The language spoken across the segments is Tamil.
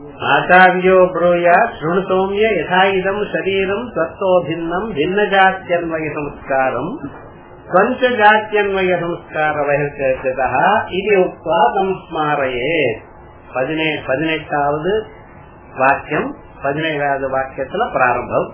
ஆச்சாரியோ ப்ரூயா ஸ்ருணு சௌமிய யதா இதம் சரீரம் சத்தோ பின்னம் பின்ன ஜாத்தியன்வய சம்ஸ்காரம் பஞ்ச ஜாத்தியன்வய சம்ஸ்கார வயசேதா இது உக்வா சம்ஸ்மாரையே பதினே பதினெட்டாவது வாக்கியம் பதினேழாவது வாக்கியத்துல பிராரம்பம்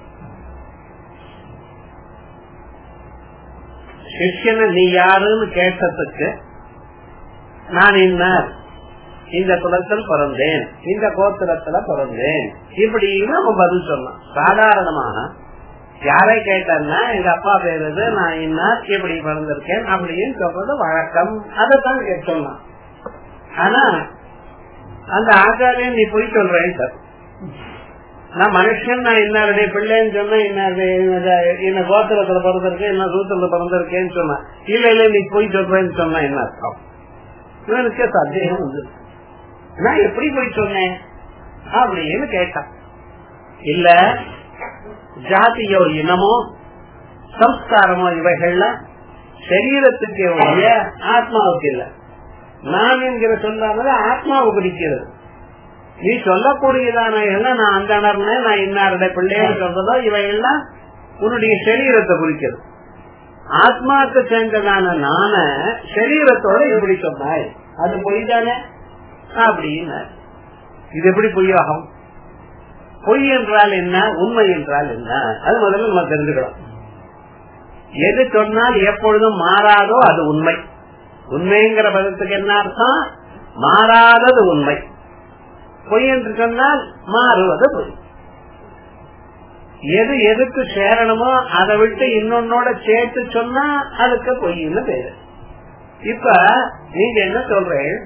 சிஷ்யனை நீ யாருன்னு கேட்டதுக்கு நான் இன்னார் இந்த குலத்தில் பிறந்தேன் இந்த கோத்திரத்துல பிறந்தேன் இப்படின்னு அவன் பதில் சொன்னான் சாதாரணமாக யாரை கேட்டா எங்க அப்பா பேரு இது, நான் இன்னார் இப்படி பிறந்திருக்கேன் அப்படின்னு சொல்றது வழக்கம் அதைத்தான் சொன்னான் ஆனா அந்த ஆச்சாரியன் நீ போய் சொல்றேன் சார் நான் மனுஷன் நான் இன்னாருடைய பிள்ளைன்னு சொன்னா இன்னாருடைய என்ன கோத்திரத்துல பிறந்திருக்கேன் என்ன சூத்திரத்துல பிறந்திருக்கேன்னு சொன்னா இல்ல இல்ல நீ போய் சொல்றேன்னு சொன்னா என்ன அர்த்தம் இவனுக்கு சந்தேகம் வந்து நான் எப்படி போய் சொன்னேன் அப்படின்னு கேட்டான் இல்ல ஜாதியோ இனமோ சம்ஸ்காரமோ இவைகள்ல சரீரத்துக்கு ஒழிய ஆத்மாவுக்கு இல்ல நான் என்கிற சொல்லாமல் ஆத்மாவை குறிக்கிறது நீ சொல்லக்கூடியதான எல்லாம் நான் அந்த நான் இன்னாருடைய பிள்ளைன்னு சொல்றதோ இவையெல்லாம் உன்னுடைய சரீரத்தை குறிக்கிறது ஆத்மாக்கு சேர்ந்ததான நான சரீரத்தோட இப்படி சொன்னாய் அது பொய் தானே அப்படின்னு இது எப்படி பொய்யாகும் பொய் என்றால் என்ன உண்மை என்றால் என்ன அது முதல்ல நம்ம தெரிஞ்சுக்கணும் எது சொன்னால் எப்பொழுதும் மாறாதோ அது உண்மை உண்மைங்கிற பதத்துக்கு என்ன அர்த்தம் மாறாதது உண்மை பொய் என்று சொன்னால் மாறுவது பொய் எது எதுக்கு சேரணுமோ அதை விட்டு இன்னொன்னோட சேர்த்து சொன்னா அதுக்கு பொய்ன்னு பேரு இப்ப நீங்க என்ன சொல்றேன்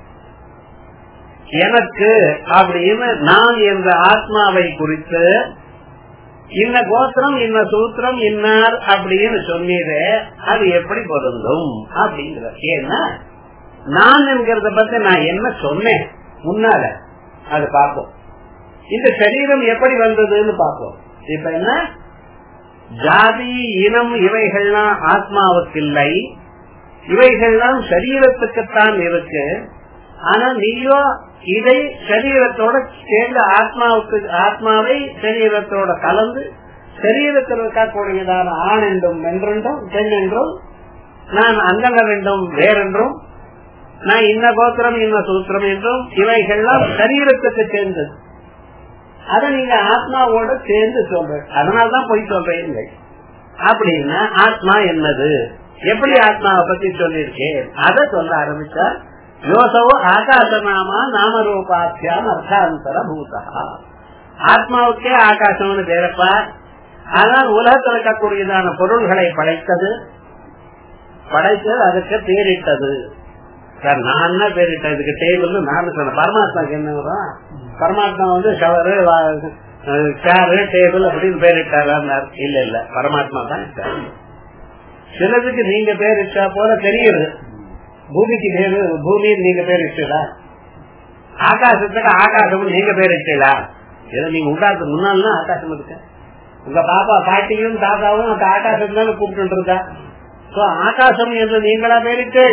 எனக்கு அப்படின்னு நான் என்ற ஆத்மாவை குறித்து இன்ன கோத்திரம் இன்ன சூத்திரம் இன்னார் அப்படின்னு சொன்னீரு அது எப்படி பொருந்தும் அப்படிங்கிற ஏன்னா நான் என்கிறத பத்தி நான் என்ன சொன்னேன் முன்னால அது பார்ப்போம் இந்த சரீரம் எப்படி வந்ததுன்னு பார்ப்போம் இப்ப என்ன ஜாதி இனம் இவைகள்லாம் ஆத்மாவுக்கு இல்லை இவைகள்லாம் சரீரத்துக்குத்தான் இருக்கு ஆனா நீயோ இதை சரீரத்தோட சேர்ந்த ஆத்மாவுக்கு ஆத்மாவை சரீரத்தோட கலந்து சரீரத்தில் இருக்கக்கூடியதான ஆண் என்றும் வென்றென்றும் பெண் என்றும் நான் அங்கங்கள் என்றும் வேறென்றும் நான் இன்ன கோத்திரம் இன்ன சூத்திரம் என்றும் இவைகள்லாம் சரீரத்துக்கு சேர்ந்தது அதை நீங்க ஆத்மாவோட சேர்ந்து சொல்றேன் அதனால்தான் போய் சொல்றீங்க அப்படின்னா ஆத்மா என்னது எப்படி ஆத்மாவை பத்தி சொல்லியிருக்கேன் அதை சொல்ல ஆரம்பிச்சா யோசவோ ஆகாசநாமா நாமரூபாத்தியாம் அர்த்தாந்தர பூதா ஆத்மாவுக்கே ஆகாசம்னு பேரப்பா ஆனால் உலகத்தில் இருக்கக்கூடியதான பொருள்களை படைத்தது படைத்து அதுக்கு பேரிட்டது சார் நான் என்ன பேரிட்டேன் இதுக்கு டேபிள் நான் சொன்னேன் பரமாத்மாக்கு என்ன வரும் பரமாத்மா வந்து ஷவரு சேரு டேபிள் அப்படின்னு பேரிட்டாரா இல்ல இல்ல பரமாத்மா தான் சிலதுக்கு நீங்க பேரிட்டா போல தெரியுது பூமிக்கு பேரு பூமி நீங்க பேரிட்டா ஆகாசத்துக்கு ஆகாசம் நீங்க பேரிட்டா ஏதோ நீங்க உண்டாக்கு முன்னாள் ஆகாசம் இருக்கு உங்க பாப்பா பாட்டியும் தாத்தாவும் அந்த ஆகாசம் தானே கூப்பிட்டு இருக்கா ஆகாசம் என்று நீங்களா பேரிட்டு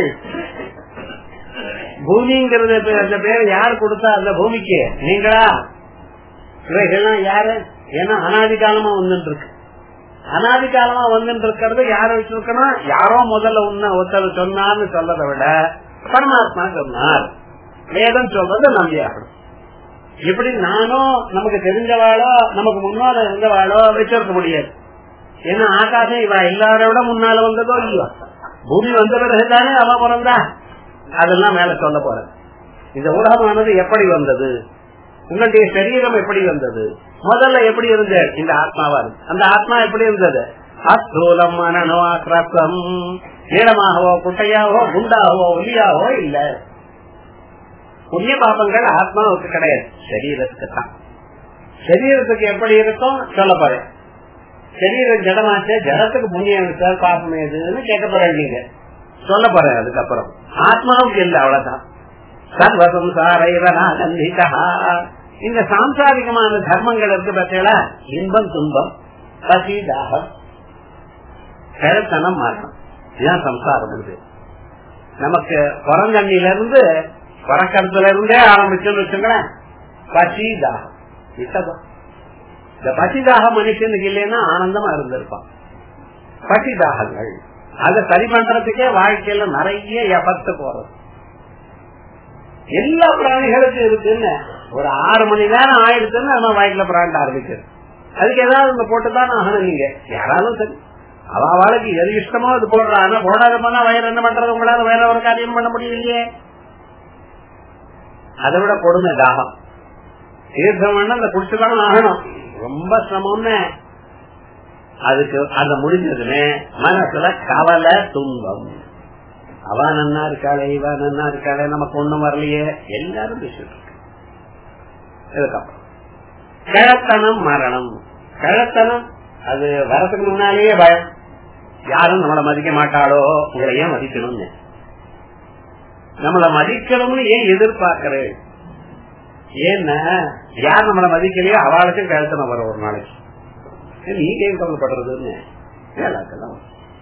பூமிங்கிறது அந்த பேர் யார் கொடுத்தா அந்த பூமிக்கு நீங்களா இவைகள்லாம் யாரு ஏன்னா அனாதி காலமா வந்துட்டு இருக்கு அனாதி காலமா வந்துட்டு இருக்கிறது யார வச்சிருக்கணும் யாரோ முதல்ல உன்ன ஒருத்தர் சொன்னார்னு சொல்லதை விட பரமாத்மா சொன்னார் வேதம் சொல்றது நம்பியாகணும் இப்படி நானும் நமக்கு தெரிஞ்சவாளோ நமக்கு முன்னால இருந்தவாளோ வச்சிருக்க முடியாது ஏன்னா ஆகாசம் இவ எல்லாரோட முன்னால வந்ததோ இல்லையோ பூமி வந்த பிறகுதானே அவ பிறந்தா அதெல்லாம் மேல சொல்ல போற இந்த உலகமானது எப்படி வந்தது உங்களுடைய சரீரம் எப்படி வந்தது முதல்ல எப்படி இருந்தது இந்த ஆத்மாவா அந்த ஆத்மா எப்படி இருந்தது அஸ்தூலம் மனநோ அக்ரசம் நீளமாகவோ குட்டையாவோ குண்டாகவோ ஒல்லியாவோ இல்ல புண்ணிய பாபங்கள் ஆத்மாவுக்கு கிடையாது சரீரத்துக்கு தான் சரீரத்துக்கு எப்படி இருக்கும் சொல்ல போறேன் சரீரம் ஜடமாச்சே ஜடத்துக்கு புண்ணியம் சார் பாப்பம் எதுன்னு கேட்க போறேன் நீங்க சொல்ல போறேன் அதுக்கப்புறம் ஆத்மாவுக்கு இல்லை அவ்வளவுதான் சர்வசம்சாரைவனாகந்திகா இந்த சாம்சாரிகமான தர்மங்கள் இருக்கு பார்த்தீங்களா இன்பம் துன்பம் பசி தாகம் கிழத்தனம் மரணம் இதுதான் சம்சாரம் இது நமக்கு புறங்கண்ணில இருந்து பிறக்கறதுல இருந்தே ஆரம்பிச்சுன்னு வச்சுங்களேன் பசிதாகம் விஷதம் இந்த பசிதாக மனுஷனுக்கு இல்லைன்னா ஆனந்தமா இருந்திருப்பான் பசிதாகங்கள் அதை சரி பண்றதுக்கே வாழ்க்கையில நிறைய எபத்து போறது எல்லா பிராணிகளுக்கும் இருக்குன்னு ஒரு ஆறு மணி நேரம் ஆயிடுச்சுன்னு நம்ம வயிற்றுல பிராண்ட ஆரம்பிக்குது அதுக்கு ஏதாவது இந்த போட்டுதான் ஆகணும் நீங்க யாராலும் சரி அவ அவளுக்கு எது இஷ்டமோ அது போடுறா ஆனா போடாத போனா வயிறு என்ன பண்றது உங்களால வேற ஒரு காரியம் பண்ண முடியலையே அதை விட கொடுமை தாகம் தீர்த்தம் வேணா அந்த குடிச்சுதான் ஆகணும் ரொம்ப சிரமம்னு அதுக்கு அந்த முடிஞ்சதுமே மனசுல கவலை துன்பம் அவ நன்னா இருக்காளே இவ நன்னா இருக்காளே நமக்கு ஒண்ணும் வரலையே எல்லாரும் பேசிட்டு இருக்கு இதுக்கப்புறம் கிழத்தனம் மரணம் கிழத்தனம் அது வரதுக்கு முன்னாலேயே பயம் யாரும் நம்மளை மதிக்க மாட்டாளோ உங்களை ஏன் மதிக்கணும்னு நம்மளை மதிக்கணும்னு ஏன் எதிர்பார்க்கிறேன் ஏன்னா யார் நம்மளை மதிக்கலையோ அவளுக்கும் கழுத்தனம் வரும் ஒரு நாளைக்கு நீங்க ஏன் கவலைப்படுறதுன்னு வேலாக்கெல்லாம்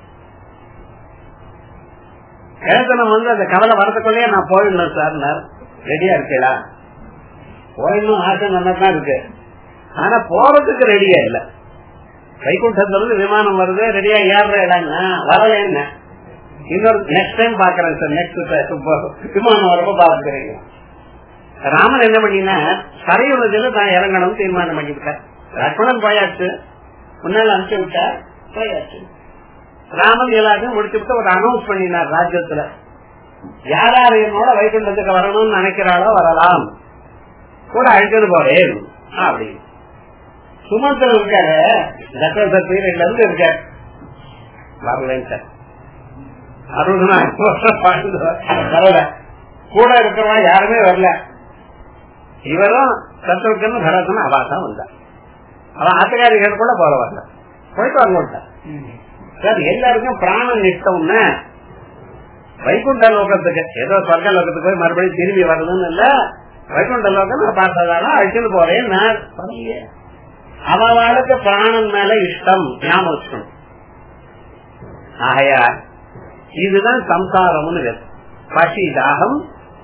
கழுத்தனம் வந்து அந்த கவலை வரதுக்குள்ளேயே நான் போயிடணும் சார் ரெடியா இருக்கீங்களா போயிடணும் ஆசை நல்லா தான் இருக்கு ஆனா போறதுக்கு ரெடியா இல்ல வைகுண்டத்துல விமானம் வருது ரெடியா ஏறுற இடம்னா வரல என்ன இன்னொரு நெக்ஸ்ட் டைம் பாக்குறேன் சார் நெக்ஸ்ட் விமானம் வரப்ப பாக்குறீங்க ராமன் என்ன பண்ணினா கரையுள்ளதுல தான் இறங்கணும் தீர்மானம் பண்ணிவிட்டார் லக்ஷ்மணன் போயாச்சு முன்னால அனுப்பிச்சு விட்டார் போயாச்சு ராமன் எல்லாத்தையும் முடிச்சு விட்டு ஒரு அனௌன்ஸ் பண்ணினார் ராஜ்யத்துல யார் யார் என்னோட வைகுண்டத்துக்கு வரணும்னு நினைக்கிறாளோ வரலாம் கூட அழைச்சிட்டு போறேன் அப்படி சுமந்தர் இருக்காரு தசரத பீரியட்ல இருந்து இருக்காரு வரலன்னு சார் அறுபதாயிரம் வருஷம் வாழ்ந்து வரல கூட இருக்கிறவங்க யாருமே வரல இவரும் சத்ருக்கன்னு பரதன் அவா தான் வந்தார் அவன் ஆத்துக்காரிகள் கூட போற வரல போயிட்டு வரல சார் எல்லாருக்கும் பிராணம் நிஷ்டம்னு வைகுண்ட லோகத்துக்கு ஏதோ சொர்க்க லோகத்துக்கு போய் மறுபடியும் திரும்பி வருதுன்னு இல்ல வைகுண்ட லோகம் நான் பார்த்ததால அழிச்சுட்டு போறேன் நான் அவளுக்கு பிராணன் மேல இஷ்டம் ஞாபகம் வச்சுக்கணும் ஆகையா இதுதான் சம்சாரம்னு பசி தாகம்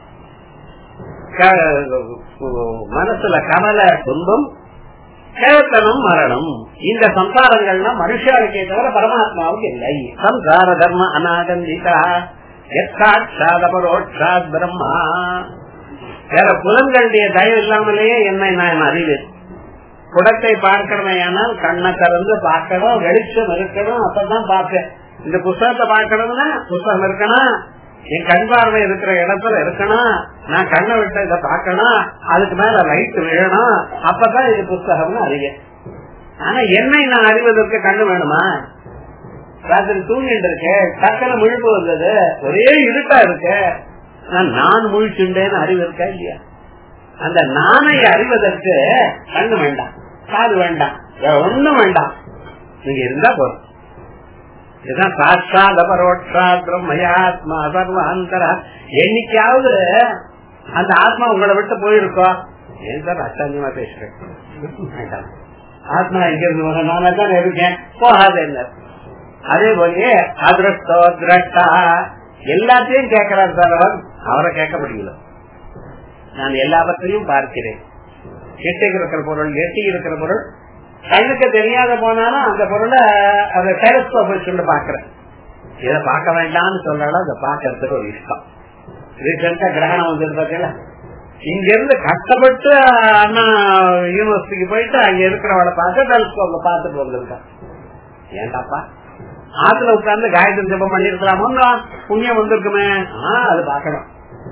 மனசுல கவலை துன்பம் கேத்தனம் மரணம் இந்த சம்சாரங்கள்னா மனுஷாளுக்கே தவிர பரமாத்மாவுக்கு இல்லை சம்சார தர்ம அநாகந்திகா எத்தாட்சாத் பிரம்மா வேற புலன்களுடைய தயவு இல்லாமலேயே என்னை நான் அறிவேன் குடத்தை பார்க்கணுமே ஆனால் கண்ணை திறந்து பார்க்கணும் வெளிச்சம் இருக்கணும் அப்பதான் பார்ப்பேன் இந்த புஸ்தகத்தை பார்க்கணும்னா புஸ்தகம் இருக்கணும் என் கண் பார்வை இருக்கிற இடத்துல இருக்கணும் நான் கண்ணை விட்டு இதை பார்க்கணும் அதுக்கு மேல லைட் விழணும் அப்பதான் இது புஸ்தகம்னு அறிவேன் ஆனா என்னை நான் அறிவதற்கு கண்ணு வேணுமா ராத்திரி தூங்கிட்டு இருக்கேன் டக்குனு முழிப்பு வந்தது ஒரே இருட்டா இருக்கு நான் முழிச்சுண்டேன்னு அறிவு இருக்கா இல்லையா அந்த நானை அறிவதற்கு கண்ணு வேண்டாம் காது வேண்டாம் ஒண்ணும் வேண்டாம் நீங்க இருந்தா போதும் இதுதான் சாட்சாத் அபரோட்சா பிரம்மயாத்மா சர்வாந்தரா என்னைக்காவது அந்த ஆத்மா உங்களை விட்டு போயிருக்கோ ஏன் சார் அச்சாந்தியமா பேசுறேன் ஆத்மா எங்க இருந்து வர நானா தான் இருக்கேன் போகாது என்ன அதே போல அதிருஷ்டோ திரட்டா எல்லாத்தையும் கேட்கிறார் சார் அவர் அவரை கேட்க முடியல நான் எல்லாவற்றையும் பார்க்கிறேன் எட்டி இருக்கிற பொருள் எட்டி இருக்கிற பொருள் கண்ணுக்கு தெரியாத போனாலும் அந்த பொருளை அந்த டெலஸ்கோப் வச்சுட்டு பாக்குறேன் இதை பார்க்க வேண்டாம்னு சொல்றாலும் அதை பாக்குறதுக்கு ஒரு இஷ்டம் ரீசெண்டா கிரகணம் வந்தது பாத்தீங்களா இங்க இருந்து கஷ்டப்பட்டு அண்ணா யூனிவர்சிட்டிக்கு போயிட்டு அங்க இருக்கிறவளை பார்த்து டெலஸ்கோப்ல பார்த்துட்டு வந்திருக்கான் ஏண்டாப்பா ஆத்துல உட்கார்ந்து காயத்ரி ஜபம் பண்ணிருக்கலாமோ புண்ணியம் வந்திருக்குமே ஆஹ் அது பாக்கணும்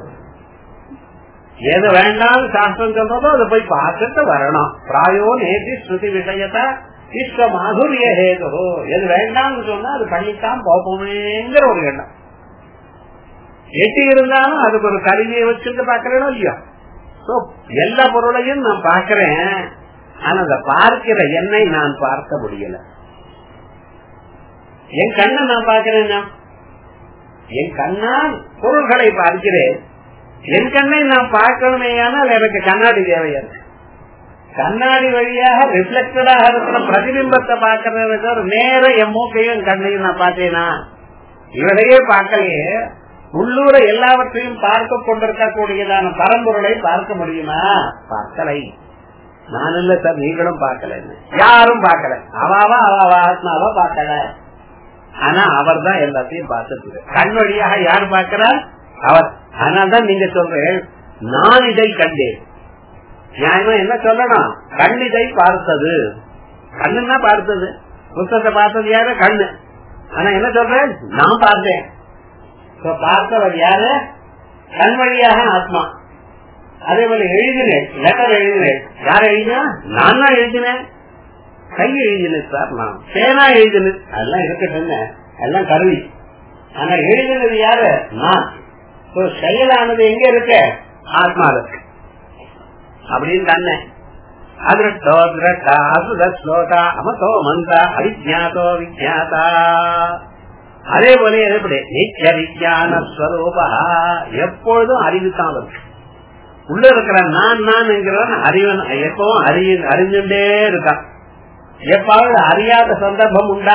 எது வேண்டாம் சாஸ்திரம் சொல்றதோ அதை போய் பார்த்துட்டு வரணும் பிராயோ நேதி ஸ்ருதி விஷயத்த இஷ்ட மாதுரிய ஹேதோ எது வேண்டாம்னு சொன்னா அது பண்ணித்தான் போப்போமேங்கிற ஒரு எண்ணம் எட்டி இருந்தாலும் அதுக்கு ஒரு கருவியை வச்சுட்டு பாக்கிறேனோ இல்லையா எல்லா பொருளையும் நான் பார்க்கிறேன் ஆனா அதை பார்க்கிற என்னை நான் பார்க்க முடியல என் கண்ணை நான் பார்க்கிறேன் என் கண்ணால் பொருள்களை பார்க்கிறேன் என் கண்ணை நான் பார்க்கணுமே ஆனால் எனக்கு கண்ணாடி தேவையா இருக்கு கண்ணாடி வழியாக ரிஃப்ளெக்டடாக இருக்கிற பிரதிபிம்பத்தை பார்க்கறது நேர என் மூக்கையும் கண்ணையும் நான் பார்த்தேனா இவரையே பார்க்கலையே உள்ளூர எல்லாவற்றையும் பார்க்க கொண்டிருக்கக்கூடியதான பரம்பொருளை பார்க்க முடியுமா பார்க்கலை நான் இல்ல சார் நீங்களும் பார்க்கல யாரும் பார்க்கல அவாவா அவாவா ஆத்மாவா பார்க்கல ஆனா அவர் தான் எல்லாத்தையும் பார்த்துட்டு கண் வழியாக யார் பார்க்கிறார் அவர் அதனால்தான் நீங்க சொல்றேன் நான் இதை கண்டேன் நியாயமா என்ன சொல்லணும் கண் இதை பார்த்தது கண்ணுன்னா பார்த்தது புத்தகத்தை பார்த்தது யாரு கண்ணு ஆனா என்ன சொல்றேன் நான் பார்த்தேன் பார்த்தவர் யாரு கண் வழியாக ஆத்மா அதே போல எழுதினேன் லெட்டர் எழுதினேன் யார் எழுதினா நான் தான் எழுதினேன் கை எழுதினேன் சார் நான் பேனா எழுதினது அதெல்லாம் இருக்கட்டும் எல்லாம் கருவி ஆனா எழுதினது யாரு நான் செயலானது எங்க இருக்கு ஆத்மா இருக்கு அப்படின்னு தானே அதிருஷ்டோ திரட்டா அசுத ஸ்லோகா அமதோ மந்தா அவிஜாதோ விஜாதா அதே போல எப்படி நித்திய விஜயான ஸ்வரூபா எப்பொழுதும் அறிவுதான் இருக்கு உள்ள இருக்கிற நான் நான் என்கிறவன் அறிவன் எப்பவும் அறிய அறிஞ்சுட்டே இருக்கான் எப்பாவது அறியாத சந்தர்ப்பம் உண்டா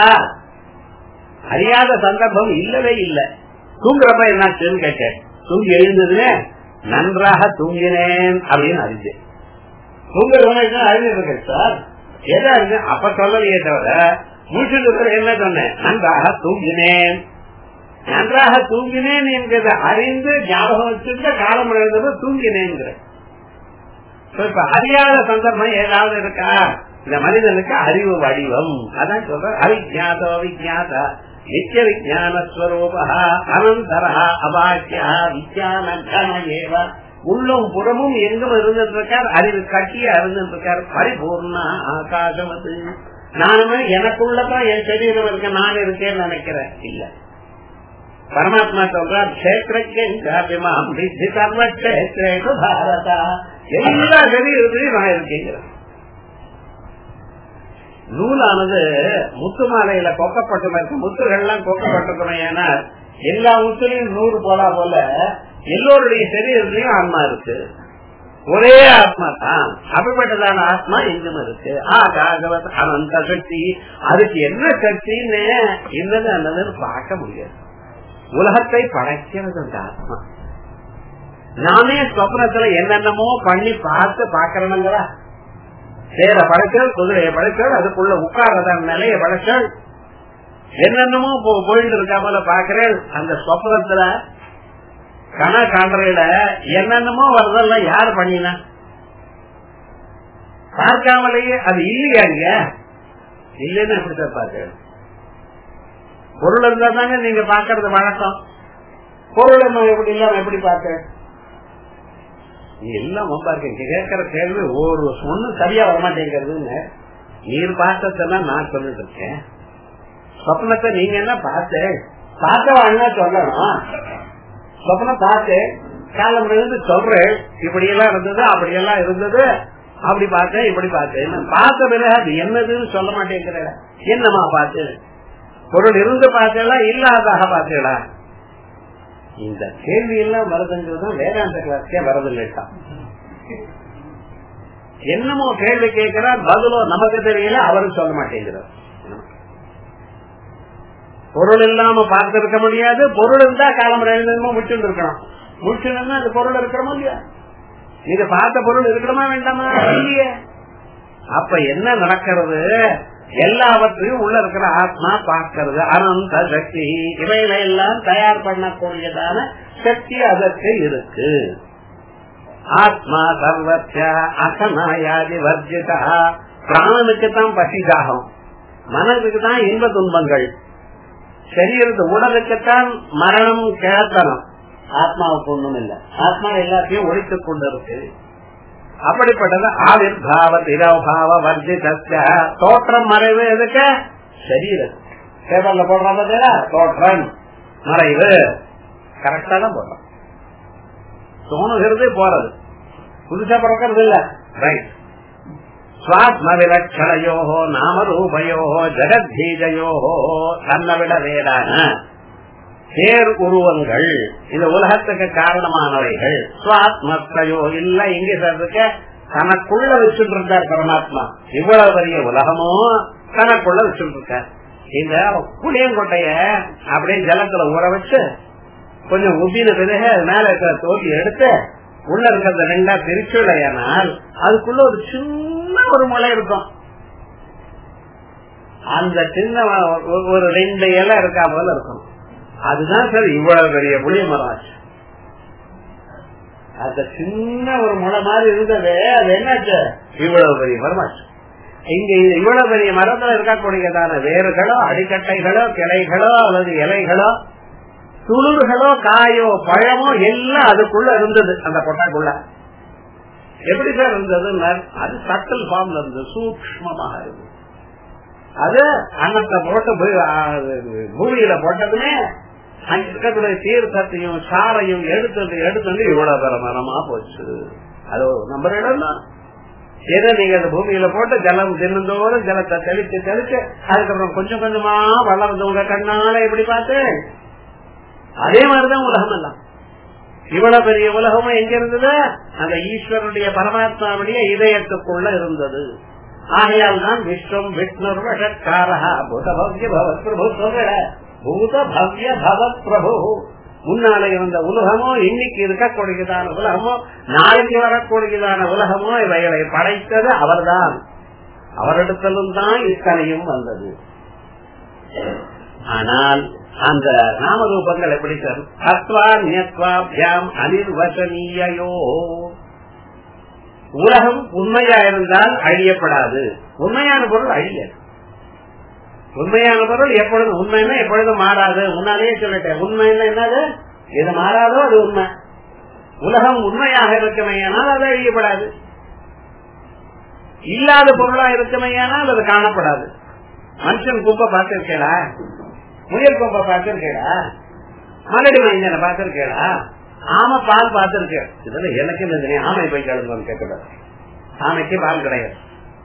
அறியாத சந்தர்ப்பம் இல்லவே இல்லை தூங்குறப்ப என்னாச்சுன்னு கேட்டேன் தூங்கி எழுந்ததுன்னு நன்றாக தூங்கினேன் அப்படின்னு அறிஞ்சேன் தூங்குறவனுக்கு அறிஞ்சிருக்கேன் சார் எதா இருக்கு அப்ப சொல்லலையே தவிர முடிச்சுட்டு என்ன சொன்னேன் நன்றாக தூங்கினேன் நன்றாக தூங்கினேன் என்கிறத அறிந்து ஞாபகம் வச்சிருந்த காலம் எழுந்தது தூங்கினேங்கிற இப்ப அறியாத சந்தர்ப்பம் ஏதாவது இருக்கா இந்த மனிதனுக்கு அறிவு வடிவம் அதான் சொல்ற அவிஜாதோ விஜாதா நித்திய விஜானஸ்வரூபா அனந்தரா அபாக்கியா விஜயான ஏவ உள்ளும் புறமும் எங்கும் இருந்துட்டு இருக்கார் அறிவு கட்டிய இருந்துட்டு இருக்கார் பரிபூர்ண ஆகாசம் அது நானுமே எனக்குள்ளதான் என் சரீரம் இருக்க நான் இருக்கேன்னு நினைக்கிறேன் இல்ல பரமாத்மா சொல்றார் கஷேத்திரம் வித்தி சர்வ கஷேத்ரேஷு பாரதா எல்லா சரீரத்திலையும் நான் இருக்கேங்கிறேன் நூலானது முத்து மாலையில கொக்கப்பட்டு இருக்கு முத்துகள்லாம் கொக்கப்பட்டிருக்கணும் ஏன்னா எல்லா முத்துலையும் நூறு போலா போல எல்லோருடைய சரீரத்திலையும் ஆத்மா இருக்கு ஒரே ஆத்மா தான் அப்படிப்பட்டதான ஆத்மா எங்கும் இருக்கு ஆகாகவத் அனந்த சக்தி அதுக்கு என்ன சக்தின்னு என்னது annதுன்னு பார்க்க முடியாது உலகத்தை படைக்கிறது அந்த ஆத்மா நாமே சொப்னத்துல என்னென்னமோ பண்ணி பார்த்து பாக்கிறனுங்களா சேர படைச்சல் குதிரையை படைச்சல் அதுக்குள்ள உட்கார்றதான நிலைய படைச்சல் என்னென்னமோ போயிட்டு இருக்கா போல பாக்குறேன் அந்த சொப்னத்துல கன காண்றையில என்னென்னமோ வருதெல்லாம் யாரு பண்ணினா பார்க்காமலேயே அது இல்லையா இங்க இல்லைன்னு எப்படித்தான் பாக்குறது பொருள் இருந்தா தாங்க நீங்க பாக்குறது வழக்கம் பொருள் எப்படி இல்லாம எப்படி பார்க்க எல்லாம் ரொம்ப இருக்கு கேட்கிற கேள்வி ஒரு ஒண்ணு சரியா வரமாட்டேங்கிறதுன்னு நீர் பார்த்ததெல்லாம் நான் சொல்லிட்டு இருக்கேன் சொப்னத்தை நீங்க என்ன பார்த்து பார்த்தவாழ்னா சொல்லணும் சொப்னம் பார்த்து காலம் இருந்து சொல்றேன் இப்படி எல்லாம் இருந்தது அப்படி எல்லாம் இருந்தது அப்படி பார்த்தேன் இப்படி பார்த்தேன் பார்த்த பிறகு அது என்னதுன்னு சொல்ல மாட்டேங்கிற என்னமா பார்த்து பொருள் இருந்து பார்த்தேங்களா இல்லாதாக பார்த்தீங்களா இந்த கேள்வி எல்லாம் வருதுங்கிறது வேதாந்த கிளாஸ்க்கே வரதில்லைட்டா என்னமோ கேள்வி கேட்கிறார் பதிலோ நமக்கு தெரியல அவரும் சொல்ல மாட்டேங்கிறார் பொருள் இல்லாம பார்த்திருக்க முடியாது பொருள் இருந்தா காலம் எழுந்தமோ முடிச்சுட்டு இருக்கணும் முடிச்சுன்னா அந்த பொருள் இருக்கிறோமோ இல்லையா நீங்க பார்த்த பொருள் இருக்கணுமா வேண்டாமா இல்லையே அப்ப என்ன நடக்கிறது எல்லாவற்றையும் உள்ள இருக்கிற ஆத்மா பார்க்கிறது அனந்த சக்தி இவைகளை எல்லாம் தயார் பண்ணக்கூடியதான சக்தி அதற்கு இருக்கு ஆத்மா சர்வத்திய அசனாயாதி வர்ஜிதா பிராணனுக்கு தான் பசிதாகம் மனதுக்கு தான் இன்ப துன்பங்கள் சரீரத்து உடலுக்குத்தான் மரணம் கிழத்தனம் ஆத்மாவுக்கு ஒண்ணும் இல்லை ஆத்மா எல்லாத்தையும் ஒழித்துக் கொண்டிருக்கு அப்படிப்பட்டது ஆவிர் பாவ திரவபாவ வர்ஜித தோற்றம் மறைவு எதுக்கு சரீரம் பேப்பர்ல போடுறாங்க தோற்றம் மறைவு கரெக்டா தான் போடுறோம் தோணுகிறது போறது புதுசா பிறக்கிறது இல்ல ரைட் சுவாத்ம விலட்சணையோ நாமரூபயோ ஜெகத்பீஜயோ தன்னை விட வேறான பேர் உருவங்கள் இந்த உலகத்துக்கு காரணமானவைகள் சுவாத்மத்தையோ இல்ல இங்க சொல்றதுக்கு தனக்குள்ள வச்சுட்டு இருந்தார் பரமாத்மா இவ்வளவு பெரிய உலகமோ தனக்குள்ள வச்சுட்டு இருக்கார் இந்த புளியங்கொட்டைய அப்படியே ஜலத்துல ஊற வச்சு கொஞ்சம் உப்பின பிறகு அது மேல இருக்கிற தோட்டி எடுத்து உள்ள இருக்கிறத ரெண்டா பிரிச்சுடையானால் அதுக்குள்ள ஒரு சின்ன ஒரு முளை இருக்கும் அந்த சின்ன ஒ- ஒரு ரெண்டு இலை இருக்கா போல இருக்கும் அதுதான் சார் இவ்வளவு பெரிய புளிய மரம் ஆச்சு அந்த சின்ன ஒரு முளை மாதிரி இருந்தது அது என்னாச்சு இவ்வளவு பெரிய மரமாச்சு இங்க இது இவ்வளவு பெரிய மரத்துல இருக்கக்கூடியதான வேர்களோ அடிக்கட்டைகளோ கிளைகளோ அல்லது இலைகளோ துளிர்களோ காயோ பழமோ எல்லாம் அதுக்குள்ள இருந்தது அந்த கொட்டாக்குள்ள எப்படி சார் இருந்தது அது சட்டல் ஃபார்ம்ல இருந்தது சூக்மமாக இருந்தது அது அன்னத்தை போட்டு பூ- ஆ, பூமியில போட்டதுமே அங்க இருக்கக்கூடிய தீர்த்தத்தையும் சாரையும் எடுத்தது எடுத்தது இவ்வளவு பெற மரமா போச்சு அது நம்ம இடம் தான் ஏதோ நீங்க அந்த பூமியில போட்டு ஜலம் தினந்தோறும் ஜலத்தை தெளிச்சு தெளிச்சு அதுக்கப்புறம் கொஞ்சம் கொஞ்சமா வளர்ந்து உங்க கண்ணால எப்படி பார்த்து அதே மாதிரிதான் உலகம் எல்லாம் இவ்வளவு பெரிய உலகமும் எங்க இருந்தது அந்த ஈஸ்வரனுடைய பரமாத்மாவுடைய இதயத்துக்குள்ள இருந்தது ஆகையால் தான் விஸ்வம் விஷ்ணுர் வஷக்காரா பூத பவ்ய பவத் பிரபு சொல்ற பூத பவ்ய பவத் பிரபு முன்னால இருந்த உலகமோ இன்னைக்கு இருக்கக்கூடியதான உலகமோ நாளைக்கு வரக்கூடியதான உலகமோ இவைகளை படைத்தது அவர்தான் அவரிடத்திலும் தான் இத்தனையும் வந்தது ஆனால் அந்த நாமரூபங்கள் எப்படி சார் தத்வா நியத்வாபியாம் அனிர்வசனீயோ உலகம் உண்மையா இருந்தால் அழியப்படாது உண்மையான பொருள் அழியாது உண்மையான பொருள் எப்பொழுதும் உண்மைன்னா எப்பொழுதும் மாறாது முன்னாலேயே சொல்லிட்டேன் உண்மைன்னா என்னது எது மாறாதோ அது உண்மை உலகம் உண்மையாக இருக்குமையானால் அது அழியப்படாது இல்லாத பொருளா இருக்குமையானால் அது காணப்படாது மனுஷன் குப்பை பார்த்திருக்கேடா முயல் கொம்பை பார்த்திருக்கேடா மலடி மைந்தனை பார்த்திருக்கேடா ஆமை பால் பார்த்திருக்கேன் இதுல எனக்கு என்ன தெரியும் ஆமை போய் கேளுங்கன்னு கேட்கக்கூடாது ஆமைக்கு பால் கிடையாது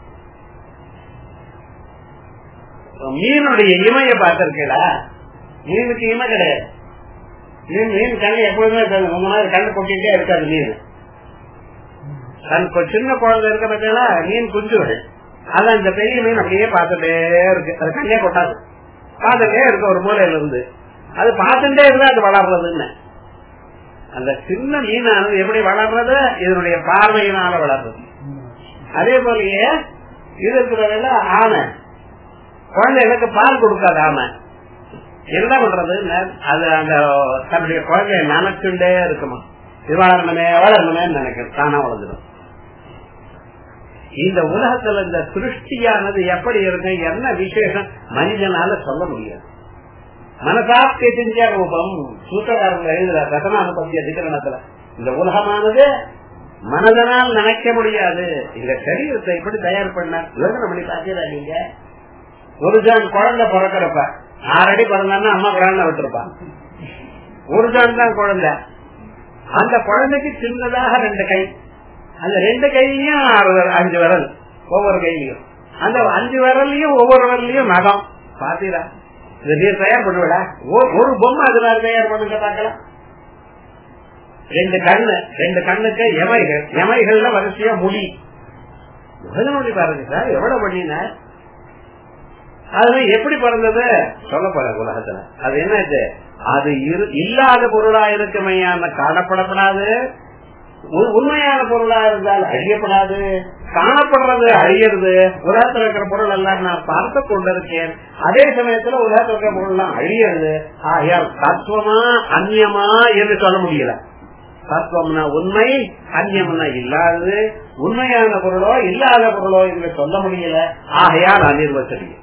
மீனுடைய இமைய பார்த்திருக்கேடா மீனுக்கு இமை கிடையாது மீன் மீன் கண்ணு எப்பொழுதுமே இருக்காது. உங்க மாதிரி கண்ணு கொட்டிட்டே இருக்காது மீன் கண் கொ- சின்ன குழந்தை இருக்க பார்த்தீங்களா மீன் குஞ்சுகள் அதான் இந்த பெரிய மீன் அப்படியே பார்த்துட்டே இருக்கு அது கண்ணே கொட்டாது பார்த்துட்டே இருக்கு ஒரு மூலையில இருந்து அது பார்த்துட்டே இருந்தா அது வளர்றதுன்னு அந்த சின்ன மீனானது எப்படி வளர்றது இதனுடைய பார்வையினால வளர்றது அதே போலயே இது இருக்கிறதுல ஆமை குழந்தைகளுக்கு பால் கொடுக்காது ஆமை என்ன பண்றது அது அந்த தன்னுடைய குழந்தைய நினைச்சுட்டே இருக்குமா இது வளரணுமே வளரணுமே நினைக்கிறது தானா வளர்ந்துடும் இந்த உலகத்துல இந்த சிருஷ்டியானது எப்படி இருக்கு என்ன விசேஷம் மனிதனால சொல்ல முடியாது மனசாப்தி செஞ்ச ரூபம் சூத்திரக்காரங்க எழுதுற ரசனானுபத்தி அதிகரணத்துல இந்த உலகமானது மனதனால் நினைக்க முடியாது இந்த சரீரத்தை எப்படி தயார் பண்ண யோசனை பண்ணி பாத்தீங்களா நீங்க ஒரு ஜான் குழந்தை பிறக்கிறப்ப ஆறடி பிறந்தான்னா அம்மா குழந்தை விட்டுருப்பான் ஒரு ஜான் தான் குழந்தை அந்த குழந்தைக்கு சின்னதாக ரெண்டு கை அந்த ரெண்டு கையிலையும் ஆறு விரல், அஞ்சு விரல் ஒவ்வொரு கையிலையும் அந்த அஞ்சு விரல்லையும் ஒவ்வொரு விரல்லையும் நகம் பாத்தீரா இது நீர் தயார் பண்ணுவடா ஒரு பொம்மை அதனால தயார் பண்ணுங்க பாக்கலாம் ரெண்டு கண்ணு ரெண்டு கண்ணுக்கு எமைகள் எமைகள்ல வரிசையா முடி எவ்வளவு முடி பாருங்க சார் எவ்வளவு பண்ணின அது எப்படி பிறந்தது சொல்ல போற உலகத்துல அது என்ன இது அது இரு- இல்லாத பொருளா இருக்குமையான காணப்படப்படாது உ- உண்மையான பொருளா இருந்தால் அழியப்படாது காணப்படுறது அழியிறது உலகத்துல இருக்கிற பொருள் எல்லாம் நான் பார்த்து கொண்டிருக்கேன் அதே சமயத்துல உலகத்துல இருக்கிற பொருள் எல்லாம் அழியிறது ஆகையால் தத்துவமா அந்நியமா என்று சொல்ல முடியல தத்துவம்னா உண்மை அந்நியம்னா இல்லாதது உண்மையான பொருளோ இல்லாத பொருளோ என்று சொல்ல முடியல ஆகையால் அநிர்வச்சரியம்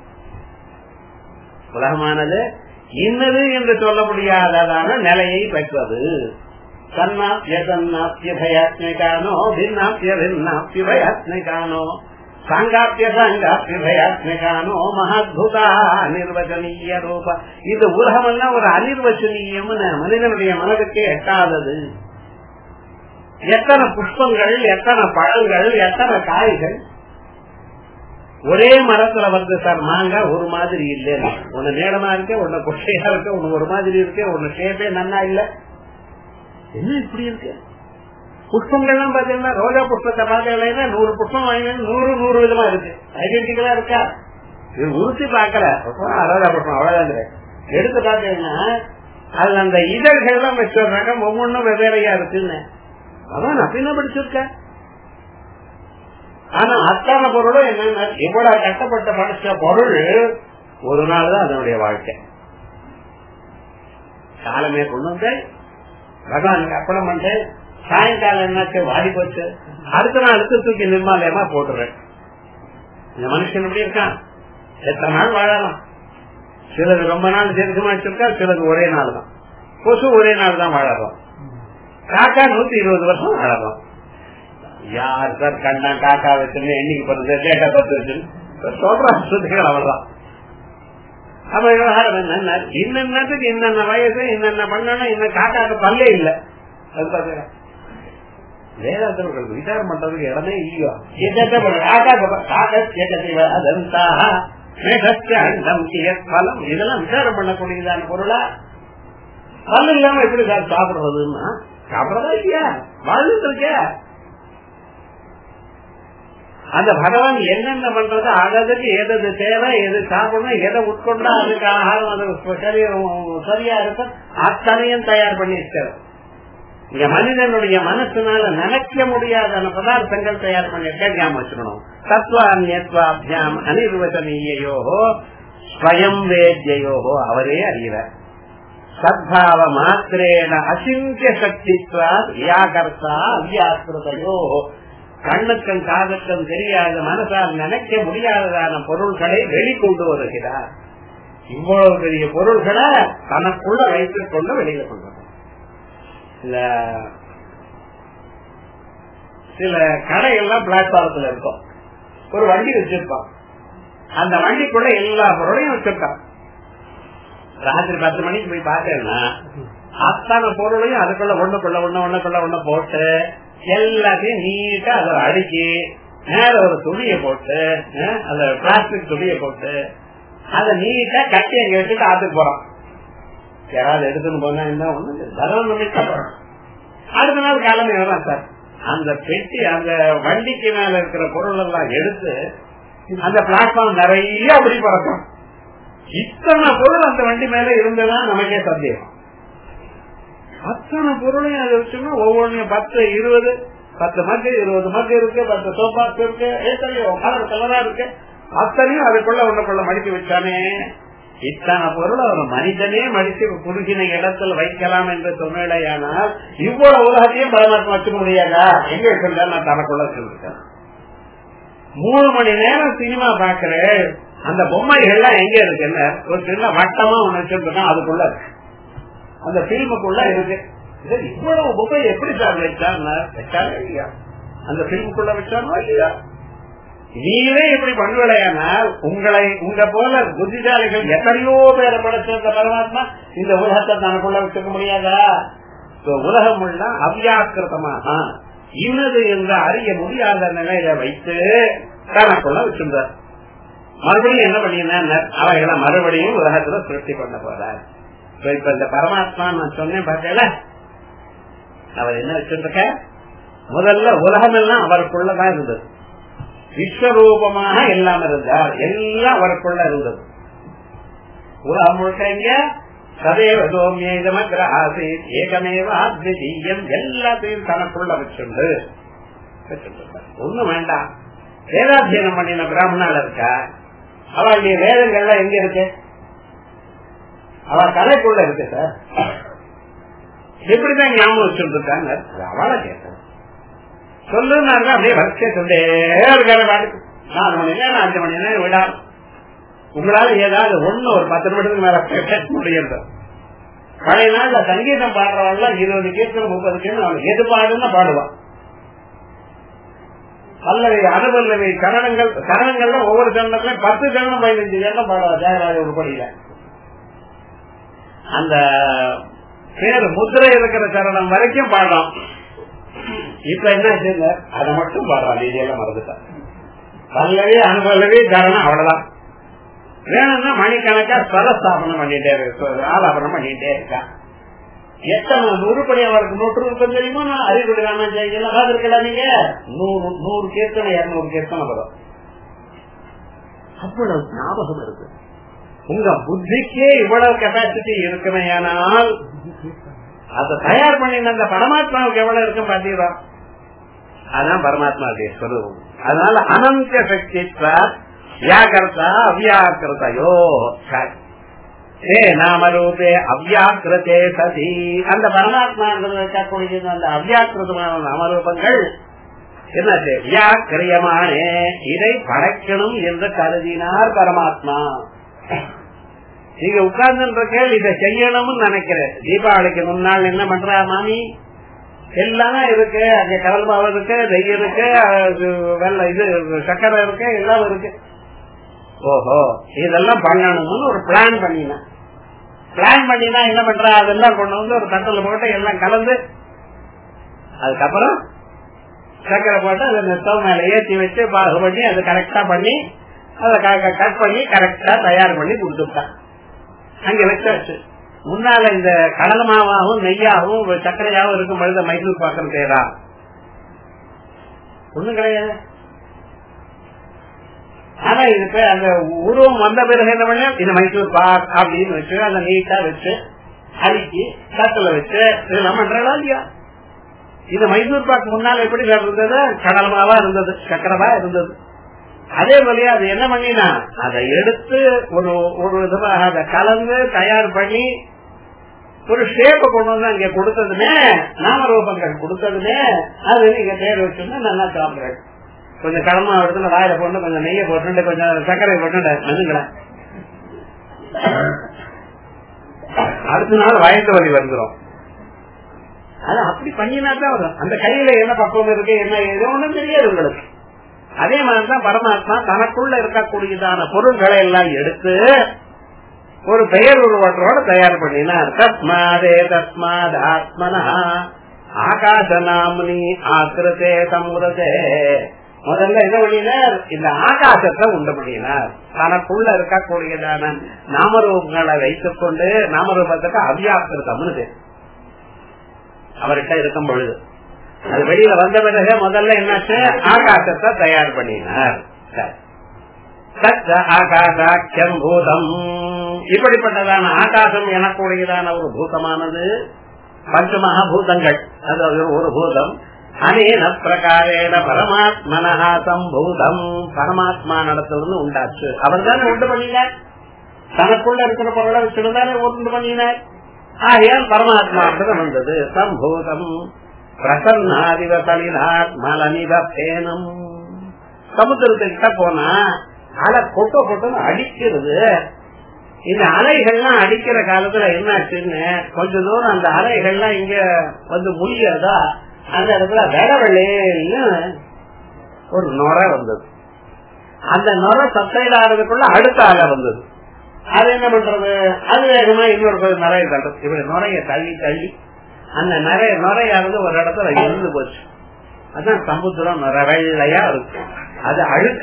உலகமானது இன்னது என்று சொல்ல முடியாததான நிலையை பெற்றது தன்னாப்ய தன்னாப்ய பயாத்மிகானோ பின்னாப்ய பின்னாப்ய பயாத்மிகானோ சாங்காப்பிய சாங்காப்பிய பயாத்மிகானோ மகாத்புதா அனிர்வச்சனீய ரூப இது உலகமெல்லாம் ஒரு அனிர்வச்சனீயம் மனிதனுடைய மனதுக்கு எட்டாதது எத்தனை புஷ்பங்கள் எத்தனை பழங்கள் எத்தனை காய்கள் ஒரே மரத்துல வந்து சார் மாங்காய் ஒரு மாதிரி இல்ல ஒண்ணு நீளமா இருக்கு ஒண்ணு கொட்டையா இருக்கு ஒண்ணு ஒரு மாதிரி இருக்கு ஒண்ணு ஷேப்பே நன்னா இல்ல என்ன இப்படி இருக்கு புஷ்பங்கள்லாம் பாத்தீங்கன்னா ரோஜா புஷ்பத்தை பார்த்தீங்கன்னா நூறு புஷ்பம் வாங்கினா நூறு நூறு விதமா இருக்கு ஐடென்டிக்கலா இருக்கா இது உறுத்தி பாக்கல ரோஜா புஷ்பம் அவ்வளவுதான் எடுத்து பாத்தீங்கன்னா அது அந்த இதழ்கள்லாம் வச்சிடுறாங்க ஒவ்வொன்றும் வெவ்வேறையா இருக்குன்னு அதான் நான் பின்ன படிச்சிருக்க ஆனா அத்தான பொருளும் என்னன்னா எவ்வளவு கஷ்டப்பட்ட படிச்ச பொருள் ஒரு நாள் தான் அதனுடைய வாழ்க்கை காலமே கொண்டு வந்து பகவானுக்கு அப்பளம் பண்ணிட்டு சாயங்காலம் என்னாச்சு வாடி போச்சு அடுத்த நாள் எடுத்து தூக்கி நிர்மாலயமா போட்டுறேன் இந்த மனுஷன் எப்படி இருக்கான் எத்தனை நாள் வாழலாம் சிலது ரொம்ப நாள் தீர்க்கமா வச்சிருக்கா சிலது ஒரே நாள் தான் கொசு ஒரே நாள் தான் வாழறோம் காக்கா நூத்தி இருபது வருஷம் வாழறோம் யார் சார் கண்ணா காக்கா வச்சுன்னு என்னைக்கு பிறந்த டேட்டா பத்து வச்சுன்னு சொல்றான் சுத்திகள் அவ்வளவுதான் அப்ப விவகாரம் என்ன இன்னத்துக்கு இன்னென்ன வயசு இன்னென்ன பண்ணணும் இன்னும் காக்காக்கு பல்லே இல்ல அது பாத்தீங்களா வேதாந்தவர்கள் விசாரம் பண்றதுக்கு இடமே இல்லையோ பலம் இதெல்லாம் விசாரம் பண்ணக்கூடியதான பொருளா பல்லு இல்லாம எப்படி சார் சாப்பிடுறதுன்னா சாப்பிடறதா இல்லையா வாழ்ந்துட்டு இருக்கியா அந்த பகவான் என்னென்ன பண்றது அதற்கு எது தேவை எது சாப்பிடணும் எதை உட்கொண்டா அதுக்கு ஆகாரம் அது சரியா இருக்கும் அத்தனையும் தயார் பண்ணி இருக்காரு இங்க மனிதனுடைய மனசுனால நினைக்க முடியாத பதார்த்தங்கள் தயார் பண்ணிருக்க ஞாபகம் வச்சுக்கணும் தத்வான்யத்வாபியாம் அனிர்வச்சனீயோ ஸ்வயம் வேத்யோஹோ அவரே அறிகிறார் சத்பாவ மாத்திரேன அசிந்திய சக்தித்வா வியாகர்த்தா அவ்யாக்கிருதையோ கண்ணுக்கும் காதுக்கும் தெரியாத மனசால் நினைக்க முடியாததான பொருள்களை வெளிக்கொண்டு வருகிறார் இவ்வளவு பெரிய பொருள்களை தனக்குள்ள வைத்துக் கொண்டு வெளியில கொண்டு இந்த சில கடைகள்லாம் பிளாட்பாரத்துல இருக்கும் ஒரு வண்டி வச்சிருப்பான் அந்த வண்டிக்குள்ள எல்லா பொருளையும் வச்சிருக்கான் ராத்திரி பத்து மணிக்கு போய் பார்த்தேன்னா அத்தனை பொருளையும் அதுக்குள்ள ஒண்ணுக்குள்ள ஒண்ணு ஒண்ணுக்குள்ள ஒண்ணு போட்டு எல்லாத்தையும் நீட்டா அதை அடுக்கி மேல ஒரு துணியை போட்டு அந்த பிளாஸ்டிக் துணியை போட்டு அதை நீட்டா கட்டி அங்க வச்சுட்டு ஆத்துக்கு போறோம் யாராவது எடுத்துன்னு போனா என்ன ஒண்ணு தரம் அடுத்த நாள் கிளம்பி வரான் சார் அந்த பெட்டி அந்த வண்டிக்கு மேல இருக்கிற பொருள் எல்லாம் எடுத்து அந்த பிளாட்ஃபார்ம் நிறைய அப்படி பறக்கும் இத்தனை பொருள் அந்த வண்டி மேல இருந்ததா நமக்கே சந்தேகம் அத்தனை பொருளையும் அதை வச்சோம்னா ஒவ்வொன்றையும் பத்து இருபது பத்து மக்கு இருபது மக்கு இருக்கு பத்து சோப்பாக்கு இருக்கு ஏத்தனையோ கலர் கலரா இருக்கு அத்தனையும் அதுக்குள்ள ஒண்ணுக்குள்ள மடிச்சு வச்சானே இத்தனை பொருள் ஒரு மனிதனே மடித்து குறுகின இடத்துல வைக்கலாம் என்று சொன்னேயானால் இவ்வளவு உலகத்தையும் பரமாத்மா வச்சுக்க முடியாதா எங்க வச்சிருந்தா நான் தனக்குள்ள வச்சிருக்கேன் மூணு மணி நேரம் சினிமா பாக்குறேன் அந்த பொம்மைகள்லாம் எங்க இருக்குன்னு ஒரு சின்ன வட்டமா ஒண்ணு வச்சிருக்கேன் அதுக்குள்ள இருக்கு அந்த பிலிமுக்குள்ள இருக்கு இவ்வளவு பொம்மை எப்படி சார் வச்சாங்க வச்சாங்க இல்லையா அந்த பிலிமுக்குள்ள வச்சானோ இல்லையா நீங்களே இப்படி பண்ணுவலையானால் உங்களை உங்க போல புத்திசாலிகள் எத்தனையோ பேரை படைச்சிருந்த பரமாத்மா இந்த உலகத்தை தனக்குள்ள வச்சுக்க முடியாதா உலகம் உள்ள அவ்யாக்கிருத்தமாக இன்னது என்று அறிய முடியாத நிலையில வைத்து தனக்குள்ள வச்சிருந்தார் மறுபடியும் என்ன பண்ணியிருந்தார் அவைகளை மறுபடியும் உலகத்துல சிருஷ்டி பண்ண போறார் இப்ப இந்த பரமாத்மா நான் சொன்னேன் பார்த்தேல அவர் என்ன வச்சிருக்க முதல்ல உலகம் எல்லாம் அவருக்குள்ளதான் இருந்தது விஸ்வரூபமாக எல்லாம் இருந்தார் எல்லாம் அவருக்குள்ள இருந்தது உலகம் முழுக்க இங்க சதேவ சோமியமக்ர ஆசீத் ஏகமேவ அத்விதீயம் எல்லாத்தையும் தனக்குள்ள வச்சுண்டு ஒண்ணு வேண்டாம் வேதாத்தியனம் பண்ணின பிராமணால இருக்கா அவளுடைய வேதங்கள்லாம் எங்க இருக்கு அவ கலைக்குள்ள இருக்கு சார் எப்படிதான் ஞாபகம் வச்சுருக்காங்க அவளை கேட்டேன் சொல்லுனாங்க அப்படியே வரிசையா சொல்லே இருக்காரு பாட்டுக்கு நாலு மணி நேரம் அஞ்சு மணி நேரம் விடாது உங்களால ஏதாவது ஒண்ணு ஒரு பத்து நிமிடத்துக்கு மேல பேச முடியாது பழைய நாள்ல சங்கீதம் பாடுறவங்க இருபது கீர்த்தனம் முப்பது கீர்த்தனம் எது பாடுன்னு பாடுவான் பல்லவி அனுபல்லவி கரணங்கள் கரணங்கள்ல ஒவ்வொரு சரணத்திலும் பத்து சரணம் பதினஞ்சு சரணம் பாடுவா ஜெயராஜ உருப்படியில அந்த பேர் முத்திரை இருக்கிற சரணம் வரைக்கும் பாடுறோம் இப்ப என்ன செய்யுங்க அதை மட்டும் பாடுறான் இதெல்லாம் மறந்துட்டான் பல்லவி அனுபல்லவி கரணம் அவ்வளவுதான் வேணும்னா மணிக்கணக்கா ஸ்வரஸ்தாபனம் பண்ணிட்டே இருக்கு ஆலாபனம் பண்ணிட்டே இருக்கா எத்தனை உருப்படி அவருக்கு நூற்று இருக்கும் தெரியுமா நான் அறிவுரை ராமஜெயெல்லாம் பார்த்துருக்கலாம் நீங்க நூறு நூறு கீர்த்தனை இருநூறு கீர்த்தனை வரும் அவ்வளவு ஞாபகம் இருக்கு உங்க புத்திக்கே இவ்வளவு கெப்பாசிட்டி இருக்குமையானால் அதை தயார் பண்ணின அந்த பரமாத்மாவுக்கு எவ்வளவு இருக்கும் பாத்தீங்களா அதான் பரமாத்மாவுடைய ஸ்வரூபம் அதனால அனந்த சக்தி வியாகர்த்தா அவ்யாக்கிருத்தையோ ஏ நாமரூபே அவ்யாக்கிருத்தே சதி அந்த பரமாத்மா இருக்கக்கூடிய அந்த அவ்யாக்கிருதமான நாமரூபங்கள் என்னாச்சு வியாக்கிரியமானே இதை படைக்கணும் என்று கருதினார் பரமாத்மா நீங்க உட்கார்ந்து இதை செய்யணும்னு நினைக்கிறேன் தீபாவளிக்கு முன்னாள் என்ன பண்றா மாமி எல்லாம் இருக்கு அங்க கடல் மாவு இருக்கு நெய் இருக்கு வெள்ள இது சக்கரை இருக்கு எல்லாம் இருக்கு ஓஹோ இதெல்லாம் பண்ணணும்னு ஒரு பிளான் பண்ணினேன் பிளான் பண்ணினா என்ன பண்றா அதெல்லாம் கொண்டு வந்து ஒரு தட்டில் போட்டு எல்லாம் கலந்து அதுக்கப்புறம் சக்கரை போட்டு அதை ஸ்டவ் மேல ஏற்றி வச்சு பாகு பண்ணி அதை கரெக்டா பண்ணி அதை கட் பண்ணி கரெக்டா தயார் பண்ணி கொடுத்துட்டான் அங்க வச்சாச்சு முன்னால இந்த கடல் மாவாகவும் நெய்யாகவும் சர்க்கரையாகவும் இருக்கும் பொழுது மைசூர் பாக்கம் தேரா ஒண்ணும் கிடையாது ஆனா இதுக்கு அந்த உருவம் வந்த பிறகு என்ன பண்ண இது மைசூர் பாக் அப்படின்னு வச்சு அந்த நீட்டா வச்சு அரிக்கி தட்டுல வச்சு இதெல்லாம் பண்றதா இல்லையா இது மைசூர் பாக் முன்னால் எப்படி இருந்தது கடல் மாவா இருந்தது சக்கரவா இருந்தது அதே போலயே அது என்ன பண்ணினா அதை எடுத்து ஒரு ஒரு விதமாக அதை கலந்து தயார் பண்ணி ஒரு ஷேப்ப கொண்டு வந்து அங்க கொடுத்ததுமே நாமரூபங்கள் கொடுத்ததுமே அது நீங்க பேர் வச்சிருந்தா நல்லா சாப்பிடுறேன் கொஞ்சம் கடமா இடத்துல வாயில போட்டு கொஞ்சம் நெய்ய போட்டு கொஞ்சம் சர்க்கரை போட்டு மெதுங்களேன் அடுத்த நாள் வயசு வலி வந்துடும் அது அப்படி பண்ணினா தான் வரும் அந்த கையில என்ன பக்குவம் இருக்கு என்ன ஏதோ ஒண்ணும் தெரியாது உங்களுக்கு அதே மாதிரிதான் பரமாத்மா தனக்குள்ள இருக்கக்கூடியதான பொருள்களை எல்லாம் எடுத்து ஒரு பெயர் உருவற்றோட தயார் பண்ணினார் தஸ்மாதே தஸ்மாத் ஆத்மனா ஆகாச நாமினி ஆக்கிரதே சமுதே முதல்ல என்ன பண்ணினார் இந்த ஆகாசத்தை உண்டு பண்ணினார் தனக்குள்ள இருக்கக்கூடியதான நாமரூபங்களை வைத்துக் கொண்டு நாமரூபத்துக்கு அவ்யாக்கிருத்தம்னு பேர் அவர்கிட்ட இருக்கும் பொழுது அது வெளியில வந்த பிறகு முதல்ல என்னாச்சு ஆகாசத்தை தயார் பண்ணினார் ஆகாசாக்கியம் பூதம் இப்படிப்பட்டதான ஆகாசம் எனக்கூடியதான ஒரு பூதமானது பஞ்சமகாபூதங்கள் அது ஒரு பூதம் அனேன பிரகாரேன பரமாத்மனஹா சம்பூதம் பரமாத்மா நடத்திலிருந்து உண்டாச்சு அவர் தானே உண்டு பண்ணினார் தனக்குள்ள இருக்கிற பொருளை வச்சுதானே உண்டு பண்ணினார் ஆகையால் பரமாத்மா வந்தது சம்பூதம் பிரசன்னாதிவ சலினார் மலனித பேனம் சமுத்திரத்துக்கிட்ட போனா அலை கொட்ட கொட்டன்னு அடிக்கிறது இந்த அலைகள்லாம் அடிக்கிற காலத்துல என்னாச்சுன்னு கொஞ்ச தூரம் அந்த அலைகள்லாம் இங்க வந்து முடியாதா அந்த இடத்துல வெட வெள்ளைன்னு ஒரு நுரை வந்தது அந்த நுரை சத்தையில் ஆறதுக்குள்ள அடுத்த அலை வந்தது அது என்ன பண்றது அது வேகமா இன்னொரு நிறைய தள்ளுறது இப்படி நுரைய தள்ளி தள்ளி அந்த நிறைய நுரையானது ஒரு இடத்துல இருந்து போச்சு அதான் சமுத்திரம் வெள்ளையா இருக்கு அது அழுக்க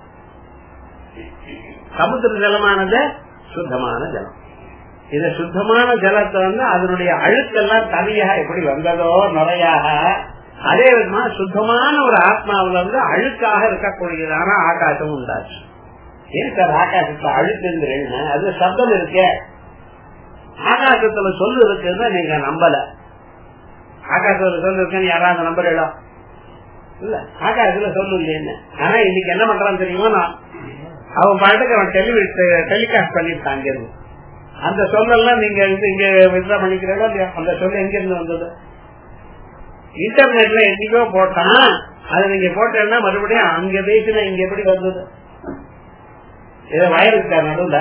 சமுத்திர ஜலமானது சுத்தமான ஜலம் இது சுத்தமான ஜலத்தை வந்து அதனுடைய அழுக்கெல்லாம் தனியாக எப்படி வந்ததோ நுரையாக அதே விதமா சுத்தமான ஒரு ஆத்மாவில வந்து அழுக்காக இருக்கக்கூடியதான ஆகாசம் உண்டாச்சு ஏன் சார் ஆகாசத்துல அழுக்குங்கிறீங்க அது சப்தம் இருக்கே ஆகாசத்துல சொல்லு இருக்குன்னு நீங்க நம்பல ஆகாசத்துல சொல்லு இருக்குன்னு யாராவது நம்புறீங்களா இல்ல ஆகாசத்துல சொல்லு இல்லைன்னு ஆனா இன்னைக்கு என்ன பண்றான்னு தெரியுமா நான் அவன் பாட்டுக்கு அவன் டெலிவி டெலிகாஸ்ட் பண்ணிருக்கான் இருந்து அந்த சொல்லெல்லாம் நீங்க இங்க வித்ரா பண்ணிக்கிறீங்களா இல்லையா அந்த சொல்ல எங்க இருந்து வந்தது இன்டர்நெட்ல என்னைக்கோ போட்டான் அது நீங்க போட்டேன்னா மறுபடியும் அங்க பேசினா இங்க எப்படி வந்தது இத வயலுக்கு நடுவுல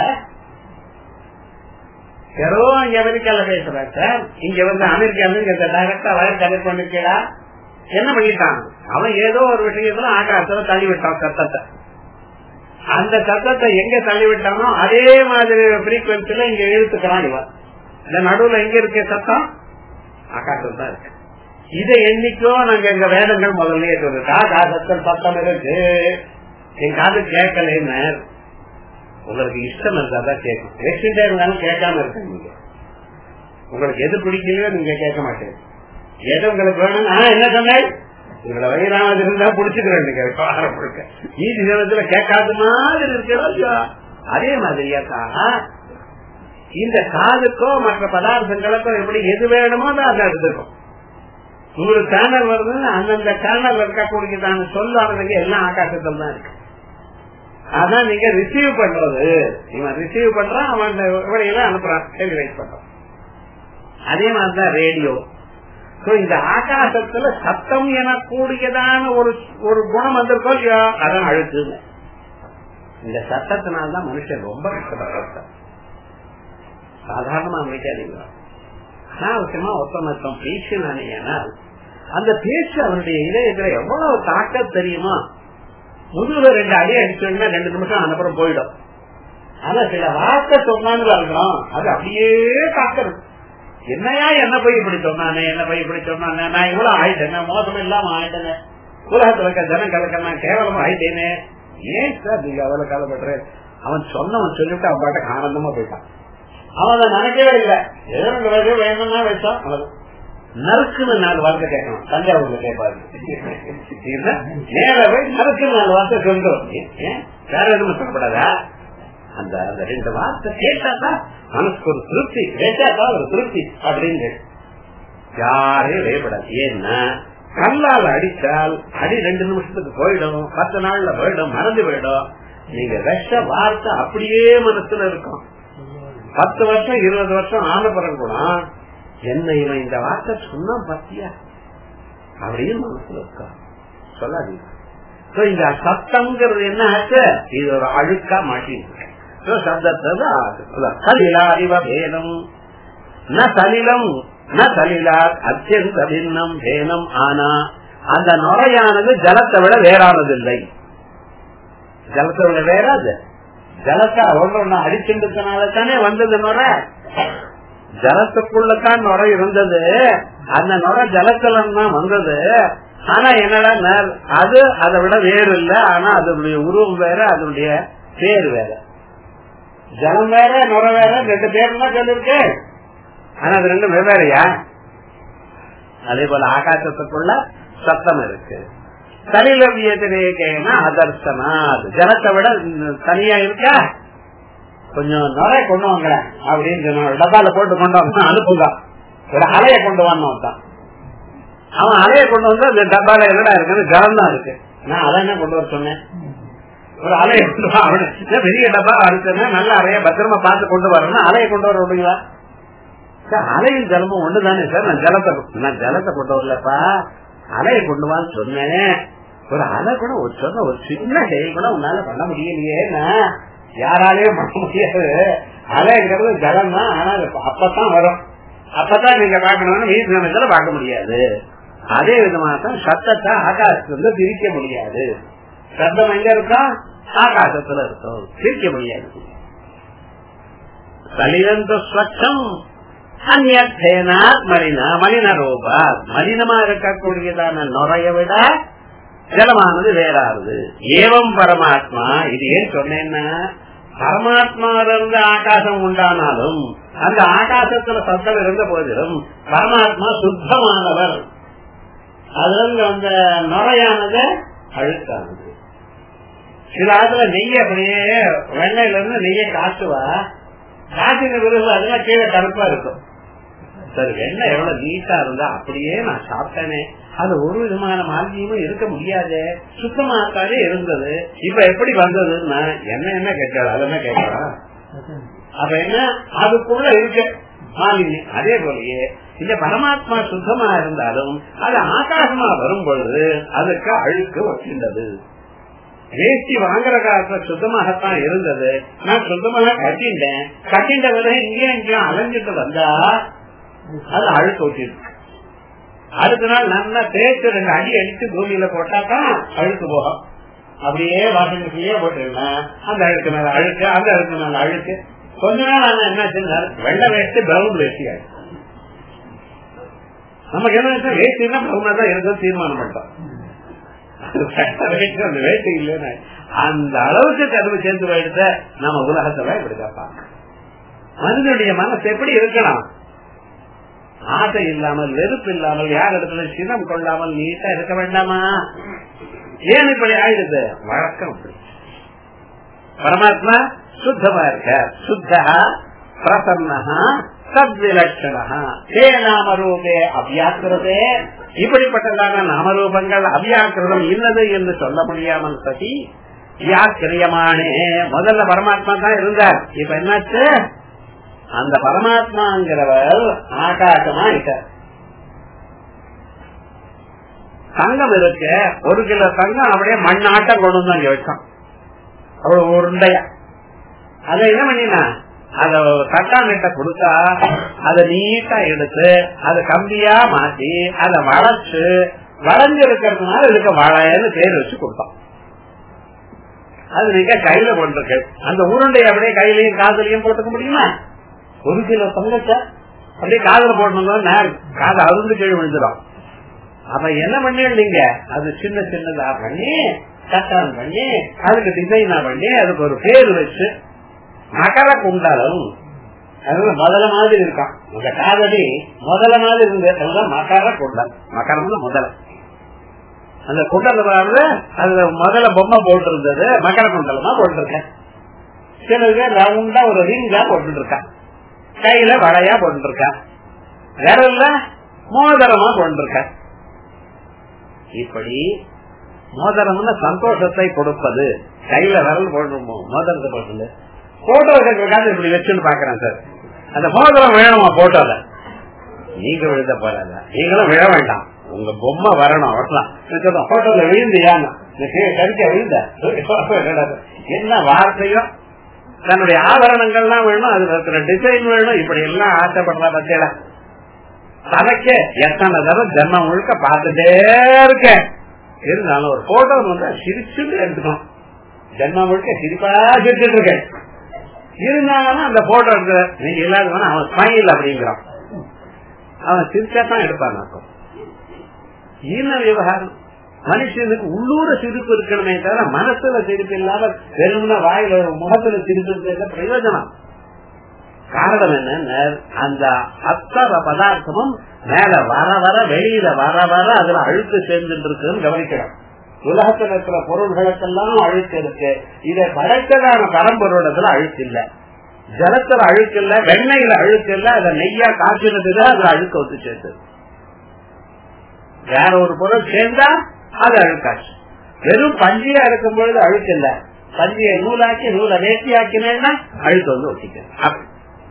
யாரோ இங்க அமெரிக்கால பேசுறாங்க சார் இங்க வந்து அமெரிக்கால இங்க டைரக்டா வயல் கனெக்ட் பண்ணிருக்கா என்ன பண்ணிட்டான் அவன் ஏதோ ஒரு விஷயத்துல ஆகாசத்துல தள்ளி விட்டான் சத்தத்தை அந்த சத்தத்தை எங்க தள்ளி விட்டானோ அதே மாதிரி பிரீக்வன்சில இங்க இழுத்துக்கிறான் இவன் இந்த நடுவுல எங்க இருக்க சத்தம் ஆகாசம் தான் இருக்கு இதை என்னைக்கோ நாங்க எங்க வேதங்கள் முதல்ல சொல்லிட்டு ஆகாசத்தில் சத்தம் இருக்கு என் காது கேட்கலன்னு உங்களுக்கு இஷ்டம் இருந்தா தான் கேட்கும் பேசிட்டே இருந்தாலும் கேட்காம இருக்க நீங்க உங்களுக்கு எது பிடிக்கலையோ நீங்க கேட்க மாட்டேங்க எது உங்களுக்கு வேணும் என்ன சொன்னேன் உங்களை வயிறாமது இருந்தா புடிச்சுக்கிறேன் நீங்க நீதி தினத்துல கேட்காத மாதிரி இருக்கிறோம் அதே மாதிரியா இந்த காதுக்கோ மற்ற பதார்த்தங்களுக்கோ எப்படி எது வேணுமோ அதை எடுத்துக்கும் உங்களுக்கு சேனல் வருதுன்னு அந்தந்த சேனல் இருக்கக்கூடியதான சொல்லானதுக்கு எல்லாம் ஆகாசத்தில் தான் இருக்கு அதான் நீங்க ரிசீவ் பண்றது இவன் ரிசீவ் பண்றான் அவன் வழியில அனுப்புறான் டெலிவைஸ் பண்றான் அதே மாதிரிதான் ரேடியோ இந்த ஆகாசத்துல சத்தம் எனக்கூடியதான ஒரு ஒரு குணம் வந்திருக்கோ இல்லையோ அதான் அழுத்துங்க இந்த சத்தத்தினால்தான் மனுஷன் ரொம்ப கஷ்டப்படுற சாதாரணமா அமைக்காதீங்க அனாவசியமா ஒத்தமத்தம் பேசினானேனால் அந்த பேச்சு அவனுடைய இதயத்துல எவ்வளவு தாக்க தெரியுமா முதுகுல ரெண்டு அடி அடிச்சோம்னா ரெண்டு நிமிஷம் அனுப்புறம் போயிடும் ஆனா சில வார்த்தை சொன்னான்னு இருக்கணும் அது அப்படியே தாக்கிறது என்னையா என்ன போய் இப்படி சொன்னானே என்ன போய் இப்படி சொன்னானே நான் இவ்வளவு ஆயிட்டேன் மோசம் இல்லாம ஆயிட்டேனே உலகத்துல இருக்க ஜனங்களுக்கு நான் கேவலமா ஆயிட்டேனே ஏன் சார் நீங்க அவ்வளவு காலப்படுற அவன் சொன்னவன் சொல்லிட்டு அவன் பாட்டுக்கு ஆனந்தமா போயிட்டான் அவன் அதை நினைக்கவே இல்லை எதோ வேணும்னா வச்சான் நறுக்குன்னு நாலு வார்த்தை கேட்கணும் தஞ்சாவூர்ல கேட்பாரு நேர போய் நறுக்குன்னு நாலு வார்த்தை சொல்றோம் வேற எதுவும் சொல்லப்படாதா அந்த அந்த ரெண்டு வார்த்தை கேட்டாதான் மனசுக்கு ஒரு திருப்தி கேட்டாதான் ஒரு திருப்தி அப்படின்னு யாரையும் வேப்படாது ஏன்னா கல்லால் அடித்தால் அடி ரெண்டு நிமிஷத்துக்கு போயிடும் பத்து நாள்ல போயிடும் மறந்து போயிடும் நீங்க விஷ வார்த்தை அப்படியே மனசுல இருக்கும் பத்து வருஷம் இருபது வருஷம் ஆன பிறகு கூட என்ன இவன் இந்த வார்த்தை சொன்னா பத்தியா அப்படின்னு மனசுல இருக்கா சொல்லாதீங்க இந்த சத்தங்கிறது என்ன ஆச்சு இது ஒரு அழுக்கா மாட்டிருக்கு சலிலாதிவபேதம் ந சலிலம் ந சலிலா அத்தியந்த பின்னம் பேனம் ஆனா அந்த நுரையானது ஜலத்தை விட வேறானது இல்லை ஜலத்தை விட வேறாது ஜலத்தை ஒன்று அடிச்சுட்டதுனால தானே வந்தது நுரை ஜலத்துக்குள்ளதான் நுரை இருந்தது அந்த நுரை ஜலத்துல தான் வந்தது ஆனா என்னடா அது அதை விட வேறு இல்ல ஆனா அதனுடைய உருவம் வேற அதனுடைய பேர் வேற ஜலம் வேற நுரை வேற ரெண்டு பேர் தான் சொல்லிருக்கு ஆனா அது ரெண்டும் வெவ்வேறையா அதே போல ஆகாசத்துக்குள்ள சத்தம் இருக்கு சலிலவியத்திரேகேனா அதர்சனா ஜலத்தை விட தனியா இருக்கா கொஞ்சம் நுரை கொண்டு வாங்க அப்படின்னு சொன்ன டப்பால போட்டு கொண்டு வந்தா அனுப்புங்க ஒரு அலைய கொண்டு வந்தோம் தான் அவன் அலைய கொண்டு வந்து அந்த டப்பால என்னடா இருக்குன்னு ஜலம் தான் இருக்கு நான் அதை என்ன கொண்டு வர சொன்னேன் ஒரு அலைய கொண்டு வா பெரிய டப்பா அடிச்சோன்னா நல்ல அலைய பத்திரமா பார்த்து கொண்டு வரணும் அலைய கொண்டு வர விடுங்களா அலையும் ஜலமும் ஒண்ணுதானே சார் நான் ஜலத்தை நான் ஜலத்தை கொண்டு வரலப்பா அலைய கொண்டு வான்னு சொன்னேன் ஒரு அலை கூட ஒரு சொன்ன ஒரு சின்ன செயல் கூட உன்னால பண்ண முடியலையே யாராலையும் பண்ண முடியாது அலைங்கிறது ஜலம் தான் ஆனா அப்பதான் வரும் அப்பதான் நீங்க பாக்கணும்னு வீட்டு நினைச்சல பார்க்க முடியாது அதே விதமாக தான் சத்தத்தை ஆகாசத்துல பிரிக்க முடியாது சத்தம் எங்க இருக்கா ஆகாசத்துல இருக்கும் பிரிக்க முடியாது சலிரந்த ஸ்வச்சம் அந்நேனாத் மலினா மலின ரோபா மலினமா இருக்கக்கூடியதான நுரைய விட ஜலமானது வேறாது ஏவம் பரமாத்மா இது ஏன் சொன்னேன்னா பரமாத்மாவிலிருந்து ஆகாசம் உண்டானாலும் அந்த ஆகாசத்துல சத்தம் இருந்த போதிலும் பரமாத்மா சுத்தமானவர் அதுல அந்த நுரையானது அழுக்கானது சில ஆத்துல நெய்ய அப்படியே வெண்ணையில இருந்து நெய்ய காசுவா காசின விருது அதெல்லாம் கீழே கருப்பா இருக்கும் சரி வெண்ணெய் எவ்வளவு நீட்டா இருந்தா அப்படியே நான் சாப்பிட்டேனே அது ஒரு விதமான மாலியமும் இருக்க முடியாது சுத்தமாக்காதே இருந்தது இப்ப எப்படி வந்ததுன்னா என்ன என்ன கேட்கலாம் அது என்ன கேட்கலாம் அப்ப என்ன அதுக்குள்ள இருக்கு மாலின்யம் அதே போலயே இந்த பரமாத்மா சுத்தமா இருந்தாலும் அது ஆகாசமா வரும் பொழுது அதுக்கு அழுக்கு வச்சிருந்தது வேஷ்டி வாங்குற காலத்துல சுத்தமாகத்தான் இருந்தது நான் சுத்தமாக கட்டிண்டேன் கட்டிண்ட விட இங்கேயும் இங்கேயும் அலைஞ்சிட்டு வந்தா அது அழுக்கு வச்சிருக்கு அடுத்த நாள் நல்லா தேய்ச்சி ரெண்டு அடி அடிச்சு பூமியில போட்டாதான் அழுக்கு போகும் அப்படியே வாசனைக்குள்ளேயே போட்டுருந்தேன் அந்த அழுக்கு மேல அழுக்கு அந்த அழுக்கு மேல அழுக்கு கொஞ்ச நாள் ஆனா என்ன வெள்ளை வேஷ்டி பிரவுன் வேஷ்டி ஆயிடுச்சு நமக்கு என்ன வேஷ்டினா பிரவுனா தான் இருக்கும் தீர்மானம் பண்ணிட்டோம் அந்த வேஷ்டி இல்லைன்னு அந்த அளவுக்கு கருவு சேர்ந்து போயிடுத்த நம்ம உலகத்துல இப்படிதான் பார்க்க மனிதனுடைய மனசு எப்படி இருக்கலாம் ஆசை இல்லாமல் வெறுப்பு இல்லாமல் யார் இடத்துல சினம் கொள்ளாமல் நீட்டா இருக்க வேண்டாமா ஏன் இப்படி ஆயிடுது வழக்கம் பரமாத்மா சுத்தமா இருக்க சுத்தா பிரசன்னா சத்விலட்சணா தே நாமரூபே அவ்யாக்கிரதே இப்படிப்பட்டதான நாமரூபங்கள் அவ்யாக்கிரதம் இல்லது என்று சொல்ல முடியாமல் சதி வியாக்கிரியமானே முதல்ல பரமாத்மா தான் இருந்தார் இப்ப என்னாச்சு அந்த பரமாத்மாங்கிறவர் ஆகாசமா இருக்கார் தங்கம் இருக்கு ஒரு கிலோ தங்கம் அப்படியே மண்ணாட்டம் கொண்டு வந்து அங்க வச்சான் அவ்வளவு உருண்டையா அதை என்ன பண்ணினா அத தட்டாமிட்ட கொடுத்தா அதை நீட்டா எடுத்து அதை கம்பியா மாத்தி அதை வளைச்சு வளைஞ்சு இருக்கிறதுனால இதுக்கு வளையன்னு பேர் வச்சு கொடுத்தோம் அது நீங்க கையில போட்டிருக்கு அந்த உருண்டை அப்படியே கையிலையும் காதலையும் போட்டுக்க முடியுமா ஒரு கிலோ தங்கச்ச அப்படியே காதல போட்டோம்னா காதை அருந்து கீழ் விழுந்துடும் அப்ப என்ன பண்ணீங்க அது சின்ன சின்னதா பண்ணி கட்டான் பண்ணி அதுக்கு டிசைனா பண்ணி அதுக்கு ஒரு பேர் வச்சு மகர குண்டலம் அது முதல மாதிரி இருக்கான் அந்த காதலி முதல மாதிரி இருந்தது மகர குண்டம் மகரம்னு முதல அந்த குண்டலத்துல அது முதல்ல பொம்மை போட்டு இருந்தது மகர குண்டலமா போட்டிருக்கேன் சில பேர் ரவுண்டா ஒரு ரிங்கா போட்டு இருக்கான் கையில வடையா போட்டு இருக்கான் விரல்ல மோதிரமா போட்டு இருக்க இப்படி மோதிரம்னு சந்தோஷத்தை கொடுப்பது கையில விரல் போடணுமோ மோதிரத்தை போட்டு போட்டோ இருக்கிறதுக்காக இப்படி வச்சுன்னு பாக்குறேன் சார் அந்த மோதிரம் வேணுமா போட்டோல நீங்க விழுத போறாத நீங்களும் விழ வேண்டாம் உங்க பொம்மை வரணும் வரலாம் போட்டோல விழுந்தியான்னு கடிக்க விழுந்த என்ன வார்த்தையும் தன்னுடைய ஆபரணங்கள்லாம் வேணும் அதுல இருக்கிற டிசைன் வேணும் இப்படி எல்லாம் ஆசைப்படுறா பத்தியில தலைக்கு எத்தனை தடவை ஜென்மம் முழுக்க பார்த்துட்டே இருக்கேன் இருந்தாலும் ஒரு போட்டோ வந்து சிரிச்சுட்டு எடுத்துக்கணும் ஜென்மம் முழுக்க சிரிப்பா சிரிச்சுட்டு இருக்கேன் இருந்தாலும் அந்த போட்டோ எடுக்கிற நீங்க இல்லாத அவன் ஸ்மைல் அப்படிங்கிறான் அவன் சிரிச்சாதான் எடுப்பான் அர்த்தம் ஈன விவகாரம் மனுஷனுக்கு உள்ளூர சிரிப்பு இருக்கணுமே தவிர மனசுல சிரிப்பு இல்லாம வெறும்னா வாயில ஒரு முகத்துல சிரிப்பு இருக்கிற பிரயோஜனம் காரணம் என்ன அந்த அத்தர பதார்த்தமும் மேல வர வர வெளியில வர வர அதுல அழுக்கு சேர்ந்துட்டு இருக்குன்னு கவனிக்கணும் உலகத்தில் இருக்கிற பொருள்களுக்கெல்லாம் அழுக்கு இருக்கு இதை படைத்ததான பரம்பொருளத்துல அழுக்கு இல்ல ஜலத்துல அழுக்கு இல்ல வெண்ணெயில அழுக்கு இல்ல அதை நெய்யா காய்ச்சினதுதான் அதுல அழுக்க வந்து சேர்த்து வேற ஒரு பொருள் சேர்ந்தா அது அழுக்காச்சு வெறும் பஞ்சியா இருக்கும் பொழுது அழுக்கு இல்ல பஞ்சியை நூலாக்கி நூலை வேட்டி ஆக்கினேன்னா அழுக்கு வந்து ஒட்டிக்க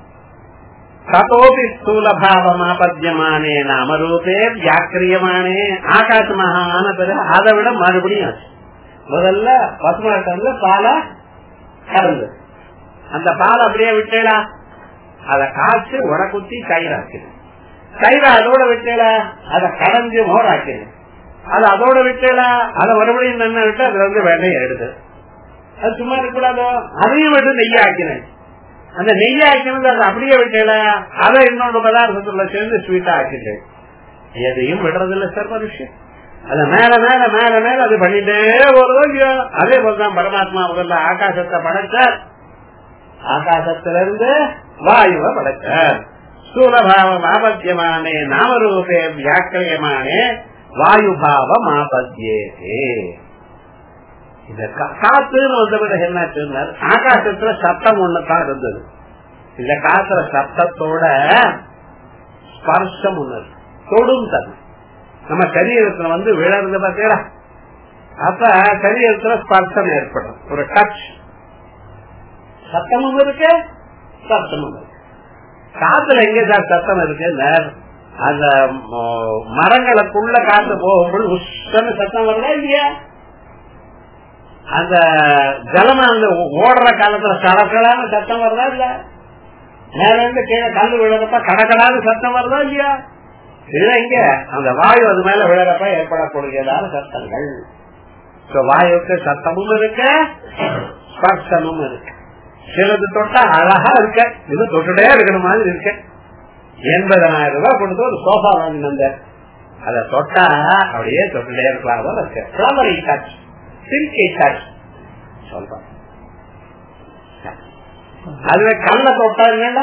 ததோபி ஸ்தூலபாவமாபத்தியமானே நாமரூபே வியாக்கிரியமானே ஆகாசமாக பிறகு அதை விட மறுபடியும் முதல்ல பசுமாட்டம்ல பாலை கறந்து அந்த பால் அப்படியே விட்டேடா அதை காய்ச்சி உடக்குத்தி கயிறாக்குது கயிறு அதோட விட்டேல அதை கடைஞ்சு மோராக்குது அது அதோட விட்டேல அதை மறுபடியும் நன்ன விட்டு அதுல வந்து வெள்ளையை எடுது அது சும்மா இருக்கக்கூடாதோ அதையும் விட்டு நெய்ய ஆக்கினேன் அந்த நெய்ய ஆக்கினது அதை அப்படியே விட்டேல அதை இன்னொரு பதார்த்தத்துல சேர்ந்து ஸ்வீட்டா ஆக்கிட்டேன் எதையும் விடுறது இல்ல சார் மனுஷன் அத மேல மேல மேல மேல அது பண்ணிட்டே வருதோ இல்லையோ அதே போலதான் பரமாத்மா முதல்ல ஆகாசத்தை படைச்சார் ஆகாசத்திலிருந்து வாயுவை படைச்சார் ஸ்தூலபாவம் ஆபத்தியமானே நாமரூபே வியாக்கிரியமானே வாயுபாவம் ஆபத்தியே இந்த காத்துன்னு வந்த பிறகு என்ன சொன்னார் ஆகாசத்துல சத்தம் ஒண்ணுதான் இருந்தது இந்த காத்துல சத்தத்தோட ஸ்பர்ஷம் ஒண்ணு தொடும் தன்மை நம்ம சரீரத்துல வந்து விழறது பார்த்தீங்களா அப்ப சரீரத்துல ஸ்பர்ஷம் ஏற்படும் ஒரு டச் சத்தமும் இருக்கு சத்தமும் இருக்கு காத்துல எங்க சார் சத்தம் இருக்கு அந்த மரங்களுக்குள்ள காத்து போகும்போது உஷ்ண சத்தம் வரல இல்லையா அந்த ஜலமா அந்த ஓடுற காலத்துல கடக்கடான சத்தம் வருதா இல்ல மேல இருந்து கீழே கல் விழுறப்ப கடக்கடான சத்தம் வருதா இல்லையா இதுதான் இங்க அந்த வாயு அது மேல விழுறப்ப ஏற்படக்கூடியதான சத்தங்கள் வாயுக்கு சத்தமும் இருக்கு ஸ்பர்சமும் இருக்கு சிலது தொட்டா அழகா இருக்க இது தொட்டுட்டே இருக்கிற மாதிரி இருக்கு எண்பதனாயிரம் ரூபாய் கொடுத்து ஒரு சோஃபா வாங்கின அதை தொட்டா அப்படியே தொட்டுட்டே இருக்கலாம் போல இருக்கு ஃபிளவரி டச் சில்கி டச் சொல்றேன் அதுவே கல்ல தொட்டா இல்லைன்னா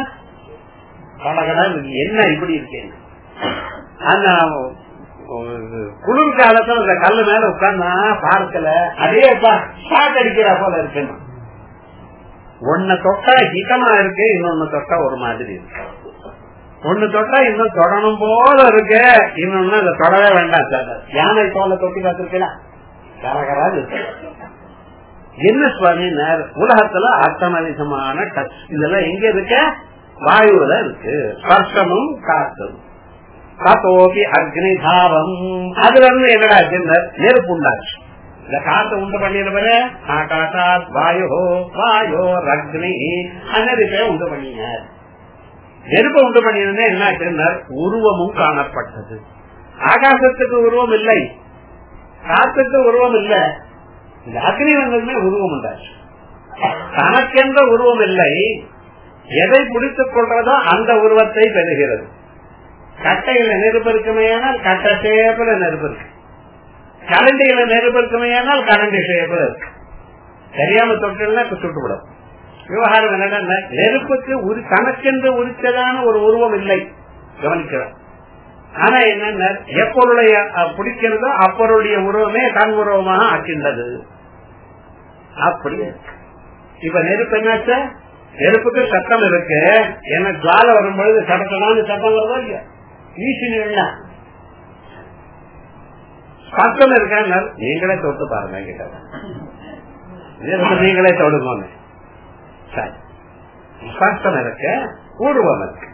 என்ன இப்படி இருக்கேன் அந்த குளிர் காலத்துல அந்த கல்லு மேல உட்கார்ந்தா பார்க்கல அதே ஷாக் அடிக்கிறா போல இருக்கணும் ஒன்னு தொட்டா ஹிதமா இருக்கு இன்னொன்னு தொட்டா ஒரு மாதிரி இருக்கு ஒண்ணு தொட்டா இன்னும் தொடணும் போல இருக்கு இன்னொன்னு அதை தொடவே வேண்டாம் சார் யானை தோலை தொட்டி பார்த்திருக்கலாம் கரகராது இருக்கு என்ன சுவாமி உலகத்துல அத்தனை விதமான டச் இதெல்லாம் எங்க இருக்க வாயுல இருக்கு ஸ்பர்ஷமும் காத்தும் காத்தோபி அக்னி தாவம் அதுல இருந்து என்னடா நெருப்பு உண்டாச்சு இந்த காத்த உண்டு பண்ணினவரு ஆகாஷாத் வாயோ வாயோ அக்னி அன்னதிப்பே உண்டு பண்ணினார் நெருப்பை உண்டு பண்ணினா என்ன உருவமும் காணப்பட்டது ஆகாசத்துக்கு உருவம் இல்லை காத்துக்கு உருவம் இல்லை இந்த அக்னி வந்ததுமே உருவம் உண்டாச்சு தனக்கென்ற உருவம் இல்லை எதை பிடித்துக் கொள்றதோ அந்த உருவத்தை பெறுகிறது கட்டையில நெருப்பு இருக்குமையானால் கட்டை ஷேப்பில் நெருப்பு இருக்கு கரண்டியில நெருப்பு இருக்குமையானால் கரண்டி ஷேப்பில் இருக்கு தெரியாம தொட்டுனா சுட்டுவிடும் விவகாரம் என்னன்னா நெருப்புக்கு உரி தனக்கென்று உரித்ததான ஒரு உருவம் இல்லை கவனிக்கிறோம் ஆனா என்னன்னா எப்பொருளை பிடிக்கிறதோ அப்பொருடைய உருவமே தன் உருவமாக ஆக்கின்றது அப்படி இப்ப நெருப்பு என்னாச்சு நெருப்புக்கு சட்டம் இருக்கு என்ன ஜால வரும்பொழுது சட்டத்தனான்னு சட்டம் வருதோ இல்லையா வீசினா சட்டம் இருக்காங்க நீங்களே தொட்டு பாருங்க கிட்ட நீங்களே தொடுங்க சரி ஸ்பர்ஷம் இருக்கு உருவம் இருக்கு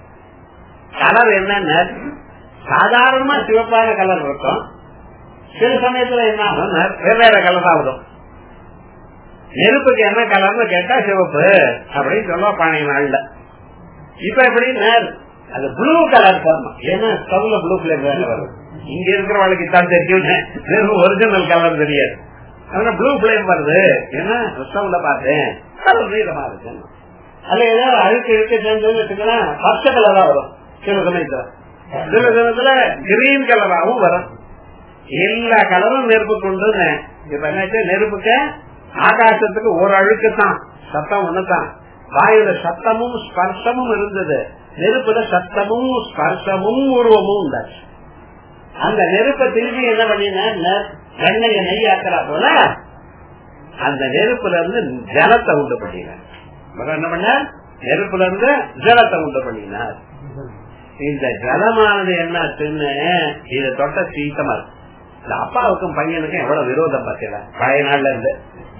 கலர் என்னன்னு சாதாரணமா சிவப்பான கலர் இருக்கும் சில சமயத்துல என்ன ஆகும் வெவ்வேறு கலர் தான் வரும் நெருப்புக்கு என்ன கலர்னு கேட்டா சிவப்பு அப்படின்னு சொல்லுவா பழைய நாள்ல இப்ப எப்படி அது ப்ளூ கலர் போடணும் ஏன்னா ஸ்டவ்ல ப்ளூ பிளேம் வேற வரும் இங்க இருக்கிறவளுக்கு தான் தெரியும் நெருப்பு ஒரிஜினல் கலர் தெரியாது அதனால ப்ளூ பிளேம் வருது ஏன்னா ஸ்டவ்ல பார்த்தேன் கலர் நீளமா இருக்கு அதுல ஏதாவது அழுக்கு இழுக்க சேர்ந்து வச்சுக்கலாம் பச்சை கலரா வரும் சில சமயத்துல சில சமயத்துல கிரீன் கலராகவும் வரும் எல்லா கலரும் நெருப்பு கொண்டு இப்ப என்ன நெருப்புக்கு ஆகாசத்துக்கு ஒரு அழுக்கு தான் சத்தம் ஒண்ணுதான் வாயுல சத்தமும் ஸ்பர்சமும் இருந்தது நெருப்புல சத்தமும் ஸ்பர்சமும் உருவமும் உண்டாச்சு அந்த நெருப்பை திரும்பி என்ன பண்ணின எண்ணெய நெய்யாக்கிறா போல அந்த நெருப்புல இருந்து ஜலத்தை உண்டு பண்ணினார் என்ன பண்ண நெருப்புல இருந்து ஜலத்தை உண்டு பண்ணினார் இந்த ஜலமானது என்னாச்சுன்னு இதை தொட்ட சீத்தமா இருக்கு இந்த அப்பாவுக்கும் பையனுக்கும் எவ்வளவு விரோதம் பார்த்தீங்களா பழைய நாள்ல இருந்து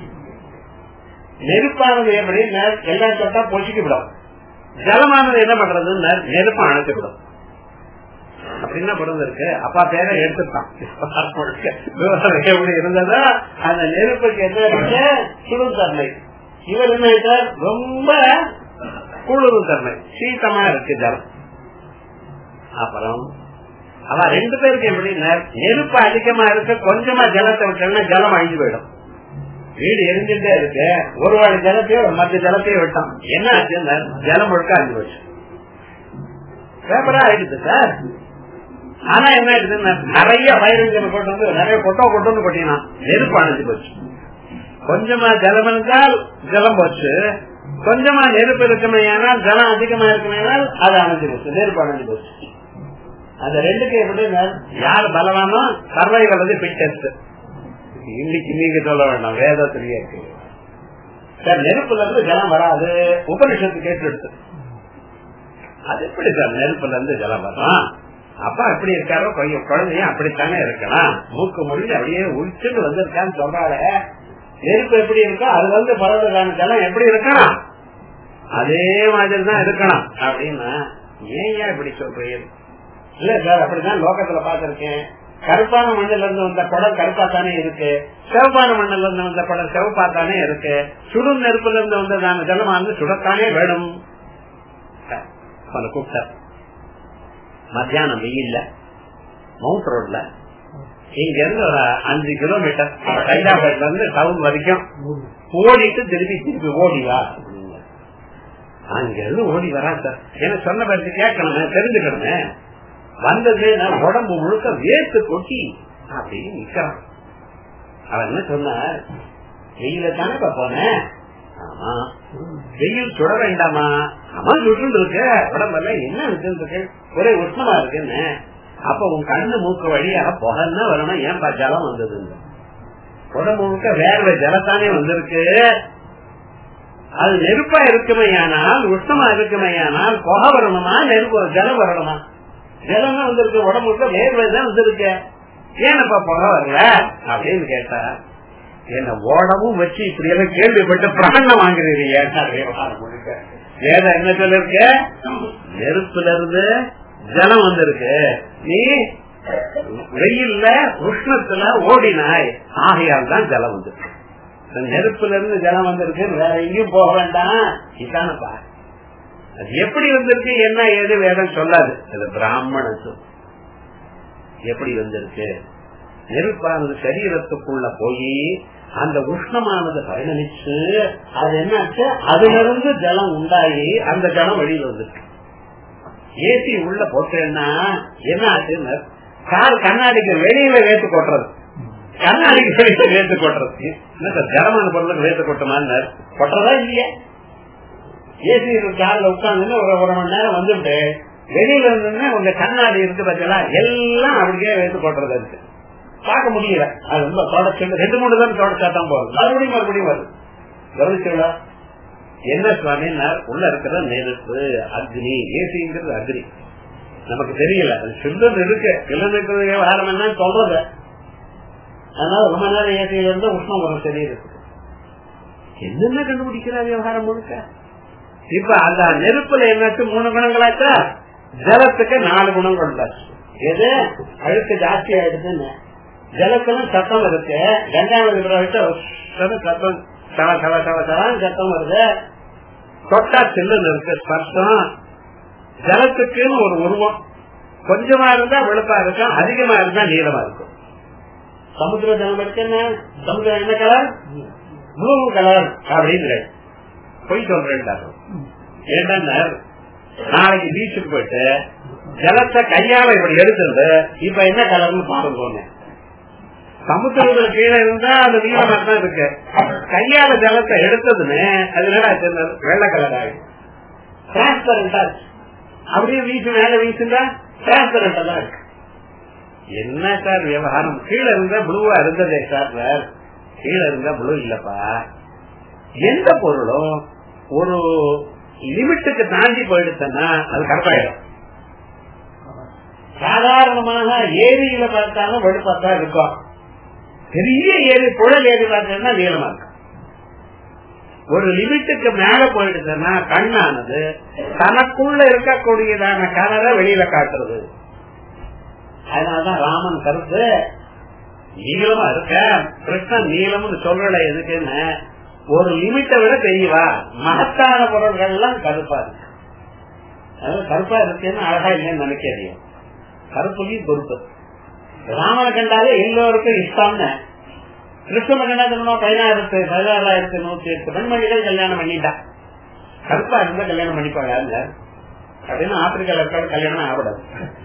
நெருப்பானது எப்படி எல்லாம் தொட்டா பொசிக்கிவிடும் ஜலமானது என்ன பண்றதுன்னு நெருப்பை அணைச்சுவிடும் அப்படின்னா பிறந்திருக்கு அப்பா பேரை எடுத்துட்டான் விவசாயம் எப்படி இருந்ததா அந்த நெருப்புக்கு என்ன சுடும் தன்மை இவர் என்ன ரொம்ப குளிரும் தன்மை சீத்தமா இருக்கு ஜலம் அப்புறம் அவன் ரெண்டு பேருக்கு எப்படி நெருப்பு அதிகமா இருக்கு கொஞ்சமா ஜலத்தை விட்டோம்னா ஜலம் அழிஞ்சு போயிடும் வீடு எரிஞ்சுட்டே இருக்கு ஒரு வாடி ஜலத்தையும் மற்ற ஜலத்தையும் விட்டான் என்ன ஆச்சு ஜலம் முழுக்க அழிஞ்சு போச்சு பேப்பரா ஆயிடுது சார் ஆனா என்ன ஆயிடுது நிறைய வைரஞ்சல் கொண்டு வந்து நிறைய கொட்டோ கொண்டு வந்து கொட்டினா நெருப்பு அணைஞ்சு போச்சு கொஞ்சமா ஜலம் இருந்தால் ஜலம் போச்சு கொஞ்சமா நெருப்பு இருக்குமே ஆனால் ஜலம் அதிகமா இருக்குமே அது அணைஞ்சு போச்சு நெருப்பு அணைஞ்சு போச்சு அந்த ரெண்டுக்கு எப்படி யார் பலவானோ சர்வைவல் வந்து பிட்டஸ்ட் இன்னைக்கு நீங்க சொல்ல வேண்டாம் வேதத்திலேயே இருக்கு சார் நெருப்புல இருந்து ஜலம் வராது உபனிஷத்து கேட்டு எடுத்து அது எப்படி சார் நெருப்புல இருந்து ஜலம் வரும் அப்பா எப்படி இருக்காரோ குழந்தையும் அப்படித்தானே இருக்கலாம் மூக்கு மொழி அப்படியே உழிச்சுட்டு வந்திருக்கான்னு சொல்றாரு நெருப்பு எப்படி இருக்கோ அது வந்து பரவலான ஜலம் எப்படி இருக்கணும் அதே மாதிரி தான் இருக்கணும் அப்படின்னா ஏன் ஏன் இப்படி சொல்றீங்க இல்ல சார் அப்படிதான் லோகத்துல பாத்திருக்கேன் கருப்பான மண்ணில இருந்து வந்த குடம் கருப்பா தானே இருக்கு சிவப்பான மண்ணில இருந்து வந்த குடம் சிவப்பா தானே இருக்கு சுடும் நெருப்புல இருந்து வந்ததான ஜலமானது சுடத்தானே வேணும் கூப்பிட்டார் மத்தியானம் வெயில்ல மவுண்ட் ரோட்ல இங்க இருந்து ஒரு அஞ்சு கிலோமீட்டர் ஹைதராபாத்ல இருந்து டவுன் வரைக்கும் ஓடிட்டு திருப்பி திருப்பி ஓடிவா அங்க இருந்து ஓடி வரா சார் எனக்கு சொன்ன பேருக்கு கேட்கணுமே தெரிஞ்சுக்கணுமே வந்தது நான் உடம்பு முழுக்க வேர்த்து கொட்டி அப்படின்னு நிக்கிறான் அவன் என்ன சொன்னார் வெயில தானே போனேன் ஆமா வெயில் சுட வேண்டாமா ஆமா சுட்டு இருக்கு உடம்பெல்லாம் என்ன இருக்கு ஒரே உஷ்ணமா இருக்குன்னு அப்ப உன் கண்ணு மூக்கு வழியாக புகன்னா வரணும் ஏன்பா ஜலம் வந்தது உடம்பு முழுக்க வேர்வை ஜலத்தானே வந்திருக்கு அது நெருப்பா இருக்குமையானால் உஷ்ணமா இருக்குமையானால் புகை வரணுமா நெருப்பு ஜலம் வரணுமா ஜலம் தான் வந்திருக்கு உடம்புக்கு வேர்வை தான் வந்திருக்கு ஏனப்பா புகை வரல அப்படின்னு கேட்டா என்ன ஓடவும் வச்சு இப்படி எல்லாம் கேள்விப்பட்டு பிராணம் வாங்குறீங்க வேதம் என்ன சொல்லிருக்க நெருப்புல இருந்து ஜலம் வந்திருக்கு நீ வெயில்ல உஷ்ணத்துல ஓடினாய் ஆகையால் தான் ஜலம் வந்திருக்கு நெருப்புல இருந்து ஜலம் வந்திருக்கு வேற எங்கேயும் போக வேண்டாம் இதானப்பா அது எப்படி வந்திருக்கு என்ன ஏது வேதம் சொல்லாது அது பிராமணத்து எப்படி வந்திருக்கு நெருப்பானது சரீரத்துக்குள்ள போய் அந்த உஷ்ணமானது பயணிச்சு அது என்னாச்சு அதுல இருந்து ஜலம் உண்டாகி அந்த ஜலம் வெளியில வந்துருக்கு ஏசி உள்ள போட்டேன்னா என்ன ஆச்சுன்னு கார் கண்ணாடிக்கு வெளியில வேத்து கொட்டுறது கண்ணாடிக்கு வெளியில வேத்து கொட்டுறது ஜலமான பொருளுக்கு வேத்து கொட்டுமான்னு கொட்டுறதா இல்லையா ஏசி கார்ல உட்காந்து ஒரு ஒரு மணி நேரம் வந்துட்டு வெளியில இருந்ததுன்னா உங்க கண்ணாடி இருக்கு பார்த்தீங்களா எல்லாம் அப்படியே வேத்து கொட்டுறது இருக்கு பார்க்க முடியல அது ரொம்ப தொடச்சு ரெண்டு மூணு தான் தொடச்சா தான் போகுது மறுபடியும் மறுபடியும் வருது கவனிச்சுங்களா என்ன சுவாமி உள்ள இருக்கிற நெருப்பு அக்னி ஏசிங்கிறது அக்னி நமக்கு தெரியல அது சுந்தர் இருக்கு கிலோமீட்டர் விவகாரம் என்ன சொல்றது அதனால ரொம்ப நேரம் ஏசியில இருந்து உஷ்ணம் வரும் சரீரத்துக்கு என்னென்ன கண்டுபிடிக்கிற விவகாரம் முழுக்க இப்ப அந்த நெருப்புல என்னாச்சு மூணு குணங்களாச்சா ஜலத்துக்கு நாலு குணங்கள் உண்டாச்சு எது அழுக்கு ஜாஸ்தி ஆயிடுதுன்னு ஜலத்திலும் சத்தம் இருக்கு கங்காவதி சத்தம் தவ தவ தவ தவான்னு சத்தம் வருது தொட்டா சில்லுன்னு இருக்கு ஸ்பர்ஷம் ஜலத்துக்குன்னு ஒரு உருவம் கொஞ்சமா இருந்தா வெளுப்பா இருக்கும் அதிகமா இருந்தா நீளமா இருக்கும் சமுத்திர ஜலம் இருக்கு என்ன சமுத்திரம் என்ன கலர் ப்ளூ கலர் அப்படின்னு பொய் சொல்றேன் ஏன்னா நாளைக்கு பீச்சுக்கு போயிட்டு ஜலத்தை கையால இப்படி எடுக்கிறது இப்ப என்ன கலர்னு பாருங்க சமுத்திரத்துல கீழே இருந்தா அது நீளமா தான் இருக்கு கையால ஜலத்தை எடுத்ததுன்னு அது வெள்ளை கலர் ஆகும் டிரான்ஸ்பரண்டா இருக்கு அப்படியே வீசு மேல வீசுந்தா டிரான்ஸ்பரண்டா தான் இருக்கு என்ன சார் விவகாரம் கீழே இருந்தா ப்ளூவா இருந்ததே சார் சார் கீழே இருந்தா ப்ளூ இல்லப்பா எந்த பொருளும் ஒரு லிமிட்டுக்கு தாண்டி போயிடுச்சுன்னா அது கரெக்டாயிடும் சாதாரணமாக ஏரியில பார்த்தாலும் வெளுப்பாத்தான் இருக்கும் பெரிய ஏரி புழல் ஏரி பார்த்தீங்கன்னா நீளமா இருக்கும் ஒரு லிமிட்டுக்கு மேல போயிடுச்சுன்னா கண்ணானது தனக்குள்ள இருக்கக்கூடியதான கலரை வெளியில காட்டுறது அதனாலதான் ராமன் கருத்து நீளமா இருக்க கிருஷ்ணன் நீளம்னு சொல்றல எதுக்குன்னு ஒரு லிமிட்டை விட தெரியவா மகத்தான பொருள்கள் எல்லாம் கருப்பா இருக்கு அதாவது கருப்பா இருக்குன்னு அழகா இல்லைன்னு நினைக்கிறீங்க கருப்புலையும் பொறுப்பு ராமனை கண்டாலே எல்லோருக்கும் இஷ்டம்னு கிருஷ்ணனை கண்டா சொல்லணும் பதினாயிரத்து பதினாறாயிரத்து நூத்தி எட்டு பெண்மணிகள் கல்யாணம் பண்ணிட்டா கருப்பா இருந்தா கல்யாணம் பண்ணிப்பாங்க அப்படின்னு ஆப்பிரிக்கால இருக்காது கல்யாணம் ஆகக்கூடாது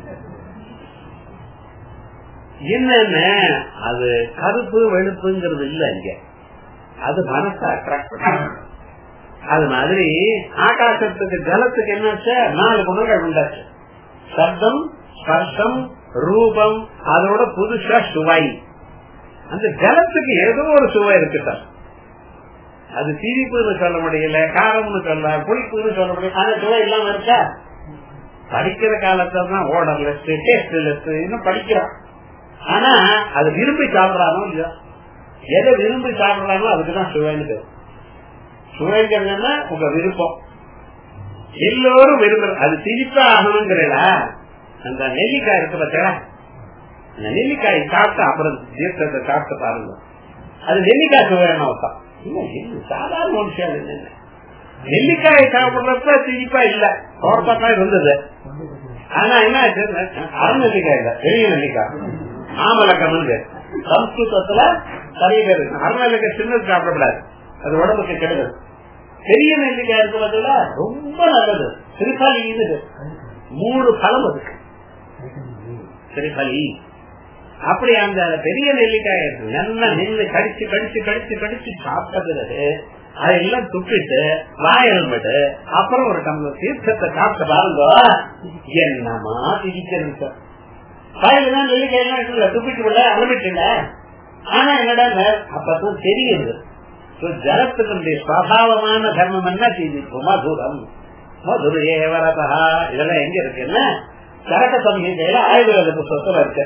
என்னென்ன அது கருப்பு வெளுப்புங்கிறது இல்ல இங்க அது மனசை அட்ராக்ட் அது மாதிரி ஆகாசத்துக்கு ஜலத்துக்கு என்னாச்சு நாலு குணங்கள் உண்டாச்சு சப்தம் ஸ்பர்ஷம் ரூபம் அதோட புதுசா சுவை அந்த ஜலத்துக்கு ஏதோ ஒரு சுவை இருக்கு சார் அது திரிப்புன்னு சொல்ல முடியல காரம்னு சொல்ல புளிப்புன்னு சொல்ல முடியல அந்த சுவை இல்லாம இருக்கா படிக்கிற காலத்துல தான் ஓடர் லெஸ்ட் டேஸ்ட் லெஸ்ட் இன்னும் படிக்கிறோம் ஆனா அது விரும்பி சாப்பிடறானோ இல்லையோ எதை விரும்பி சாப்பிடறானோ அதுக்குதான் சுவைன்னு பேர் சுவைங்கிறதுனா உங்க விருப்பம் எல்லோரும் விரும்புற அது திரிப்பா ஆகணுங்கிறல அந்த நெல்லிக்காய் இருக்கு பார்த்தா அந்த நெல்லிக்காய் சாப்பிட்டு அப்புறம் தீர்த்தத்தை சாப்பிட்டு பாருங்க அது நெல்லிக்காய் சுவையான வைப்பான் சாதாரண மனுஷன் என்ன நெல்லிக்காய் சாப்பிடுறப்ப திரிப்பா இல்ல தோட்டத்தான் இருந்தது ஆனா என்ன ஆச்சு அறநெல்லிக்காய் இல்ல பெரிய நெல்லிக்காய் ஆமலக்கம்னு சம்ஸ்கிருதத்துல நிறைய பேர் இருக்கு அறநெல்லிக்காய் சின்னது சாப்பிடக்கூடாது அது உடம்புக்கு கெடுதல் பெரிய நெல்லிக்காய் இருக்கிறதுல ரொம்ப நல்லது திருப்பாலி இது மூணு பழம் இருக்கு திருப்பாலி அப்படி அந்த பெரிய நெல்லிக்காய் நல்லா நெல்லு கடிச்சு கடிச்சு கடிச்சு கடிச்சு சாப்பிட்ட பிறகு அதெல்லாம் துப்பிட்டு வாயல்பட்டு அப்புறம் ஒரு டம்ளர் தீர்த்தத்தை சாப்பிட்டு பாருங்க என்னமா திரிக்கிறது சார் வாயிலாம் நெல்லிக்காய் எல்லாம் துப்பிட்டு விட அலமிட்டுல ஆனா என்னடா அப்பதான் தெரியுது ஜலத்துக்கு சுவாவமான தர்மம் என்ன தீதிப்பு மதுரம் மதுர ஏவரதா இதெல்லாம் எங்க இருக்குன்னா சரக சமீதையில ஆயுர்வேத புத்தகத்துல இருக்கு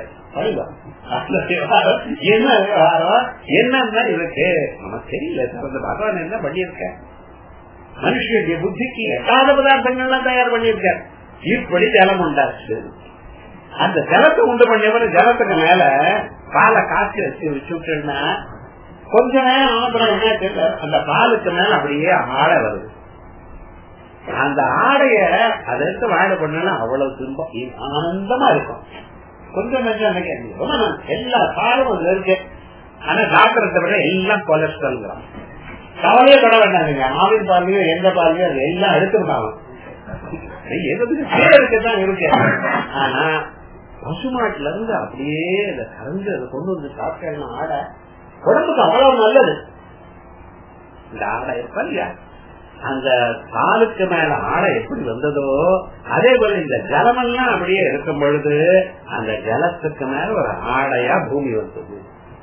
என்ன விவகாரம் என்னன்னா இருக்கு நமக்கு தெரியல திறந்து பகவான் என்ன பண்ணியிருக்க மனுஷனுடைய புத்திக்கு எட்டாத பதார்த்தங்கள்லாம் தயார் பண்ணியிருக்க இப்படி ஜலம் உண்டாச்சு அந்த ஜலத்தை உண்டு பண்ணியவன ஜலத்துக்கு மேல பாலை காய்ச்சி வச்சு வச்சுட்டா கொஞ்ச நேரம் அப்புறம் என்ன தெரியல அந்த பாலுக்கு மேல அப்படியே ஆடை வருது அந்த ஆடைய அதை எடுத்து வாழை பண்ணா அவ்வளவு துன்பம் ஆனந்தமா இருக்கும் கொஞ்சம் கொஞ்சம் எல்லா பாலும் அதுல இருக்கு ஆனா டாக்டரத்தை விட எல்லாம் கொலஸ்ட்ரால் கவலையே பட வேண்டாம் ஆவின் பாலையோ எந்த பாலையோ அது எல்லாம் எடுத்துருக்காங்க இருக்கதான் இருக்கு ஆனா பசுமாட்டுல இருந்து அப்படியே அதை கறந்து அதை கொண்டு வந்து சாப்பிட்டா ஆட உடம்புக்கு அவ்வளவு நல்லது இந்த ஆடை இருப்பா இல்லையா அந்த பாலுக்கு மேல ஆடை எப்படி வந்ததோ அதே போல இந்த ஜலமெல்லாம் அப்படியே இருக்கும் பொழுது அந்த ஜலத்துக்கு மேல ஒரு ஆடையா பூமி வந்தது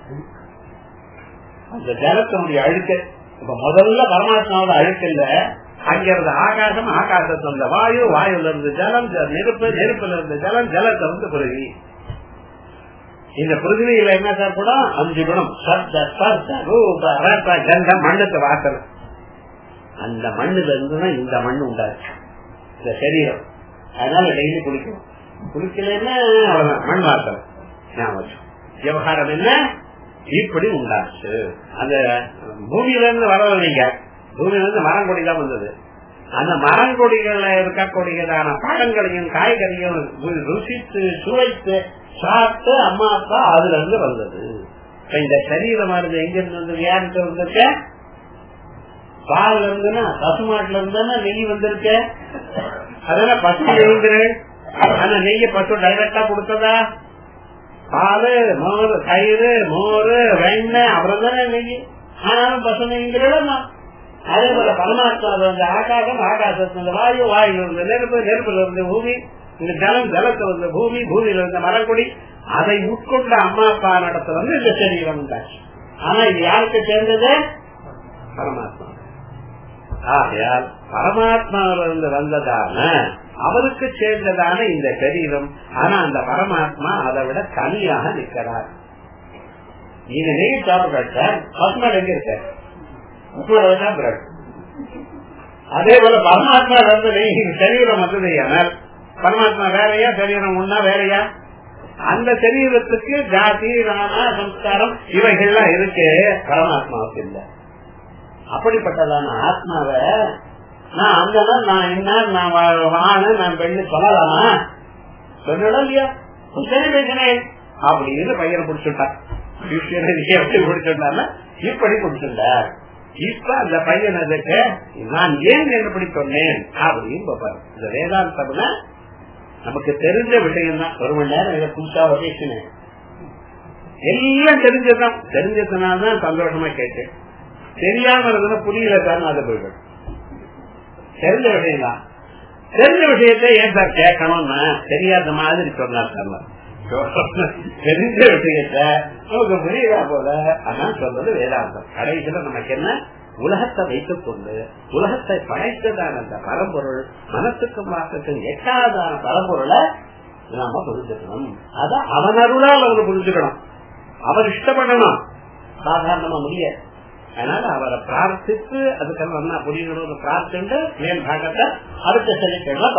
அந்த ஜலத்தினுடைய அழுக்கு இப்ப முதல்ல பரமாத்மாவோட அழுக்கு இல்ல அங்கிருந்து ஆகாசம் ஆகாசத்துல இருந்த வாயு வாயுல இருந்து ஜலம் நெருப்பு நெருப்புல இருந்து ஜலம் ஜலத்தை வந்து பிறகு இந்த பிருத்திவியில என்ன சார் கூட அஞ்சு குணம் சப்த ஸ்பர்ச ரூப ரச கந்தம் மண்ணுக்கு வாசல் அந்த மண்ணுல இருந்துதான் இந்த மண்ணு உண்டாச்சு இந்த சரீரம் அதனால டெய்லி குளிக்கணும் குளிக்கலன்னா அவ்வளவுதான் மண் வாசல் ஞாபகம் விவகாரம் என்ன இப்படி உண்டாச்சு அந்த பூமியில இருந்து வரவில்லைங்க பூமியில இருந்து மரங்கொடி தான் வந்தது அந்த மரங்கொடிகள்ல இருக்கக்கூடியதான பழங்களையும் காய்கறியும் ருசித்து சுவைத்து சாப்பிட்டு அம்மா அப்பா அதுல இருந்து வந்தது இந்த சரீரமானது எங்க இருந்து வந்தது யாருக்கு வந்திருக்க பால் இருந்துன்னா பசுமாட்டுல இருந்தா நெய் வந்திருக்க அதெல்லாம் பசு நெய்ங்கிறேன் ஆனா நெய்ய பசு டைரக்டா கொடுத்ததா பால் மோர் தயிர் மோர் வெண்ணெய் அப்புறம் தானே நெய் ஆனாலும் பசு நெய்ங்கிறேன் அதே போல பரமாத்மா இருந்த ஆகாசம் ஆகாசத்துல வாயு வாயுல இருந்த நெருப்பு நெருப்புல இருந்த பூமி இந்த ஜலம் ஜலத்துல இருந்த பூமி பூமியில இருந்த மரக்குடி அதை உட்கொண்ட அம்மா அப்பா நடத்த வந்து இந்த சரீரம் உண்டாச்சு ஆனா இது யாருக்கு சேர்ந்தது பரமாத்மா ஆகையால் பரமாத்மாவிலிருந்து வந்ததான அவருக்கு சேர்ந்ததான இந்த சரீரம் ஆனா அந்த பரமாத்மா அதை விட தனியாக நிற்கிறார் நீங்க நெய் சாப்பிட பசுமாடு எங்க இருக்க பிரெட் அதே போல பரமாத்மா வந்து நெய் சரீரம் வந்தது ஆனால் பரமாத்மா வேறையா சரீரம் ஒன்னா வேறையா அந்த சரீரத்துக்கு ஜாதி நானா சம்ஸ்காரம் இவைகள்லாம் இருக்கு பரமாத்மாவுக்கு இல்லை அப்படிப்பட்டதான ஆத்மாவை நான் அந்த நான் என்ன நான் ஆணு நான் பெண்ணு சொல்லலாமா சொல்லலாம் இல்லையா சரி பேசினேன் அப்படின்னு பையனை பிடிச்சுட்டான் எப்படி பிடிச்சுட்டாருன்னா இப்படி பிடிச்சிருந்தார் இப்ப அந்த பையன் அதுக்கு நான் ஏன் எப்படி சொன்னேன் அப்படின்னு பாப்பாரு இந்த வேதாந்தம்னா நமக்கு தெரிஞ்ச விஷயம் தான் ஒரு மணி நேரம் இதை புதுசா பேசினேன் எல்லாம் தெரிஞ்சதுதான் தெரிஞ்சதுனால்தான் சந்தோஷமா கேட்டேன் தெரியாம இருந்தது புரியல சார் அதை போயிடும் தெரிஞ்ச விஷயம் தான் தெரிஞ்ச விஷயத்த ஏன் சார் கேட்கணும்னா தெரியாத மாதிரி சொன்னார் சார் தெரிஞ்ச விஷயத்த நமக்கு புரியுதா போல அதான் சொல்றது வேதாந்தம் கடைசியில நமக்கு என்ன உலகத்தை வைத்துக் கொண்டு உலகத்தை படைத்ததான அந்த பரம்பொருள் மனசுக்கும் வாசத்துக்கும் எட்டாவதான பரம்பொருளை நாம புரிஞ்சுக்கணும் அத அவன் அருளால் அவனை புரிஞ்சுக்கணும் அவர் இஷ்டப்படணும் சாதாரணமா முடியாது அதனால அவரை பிரார்த்தித்து அதுக்கெல்லாம் புரியணும்னு பிரார்த்திட்டு மேல் பாகத்தை அடுத்த சனிக்கிழமை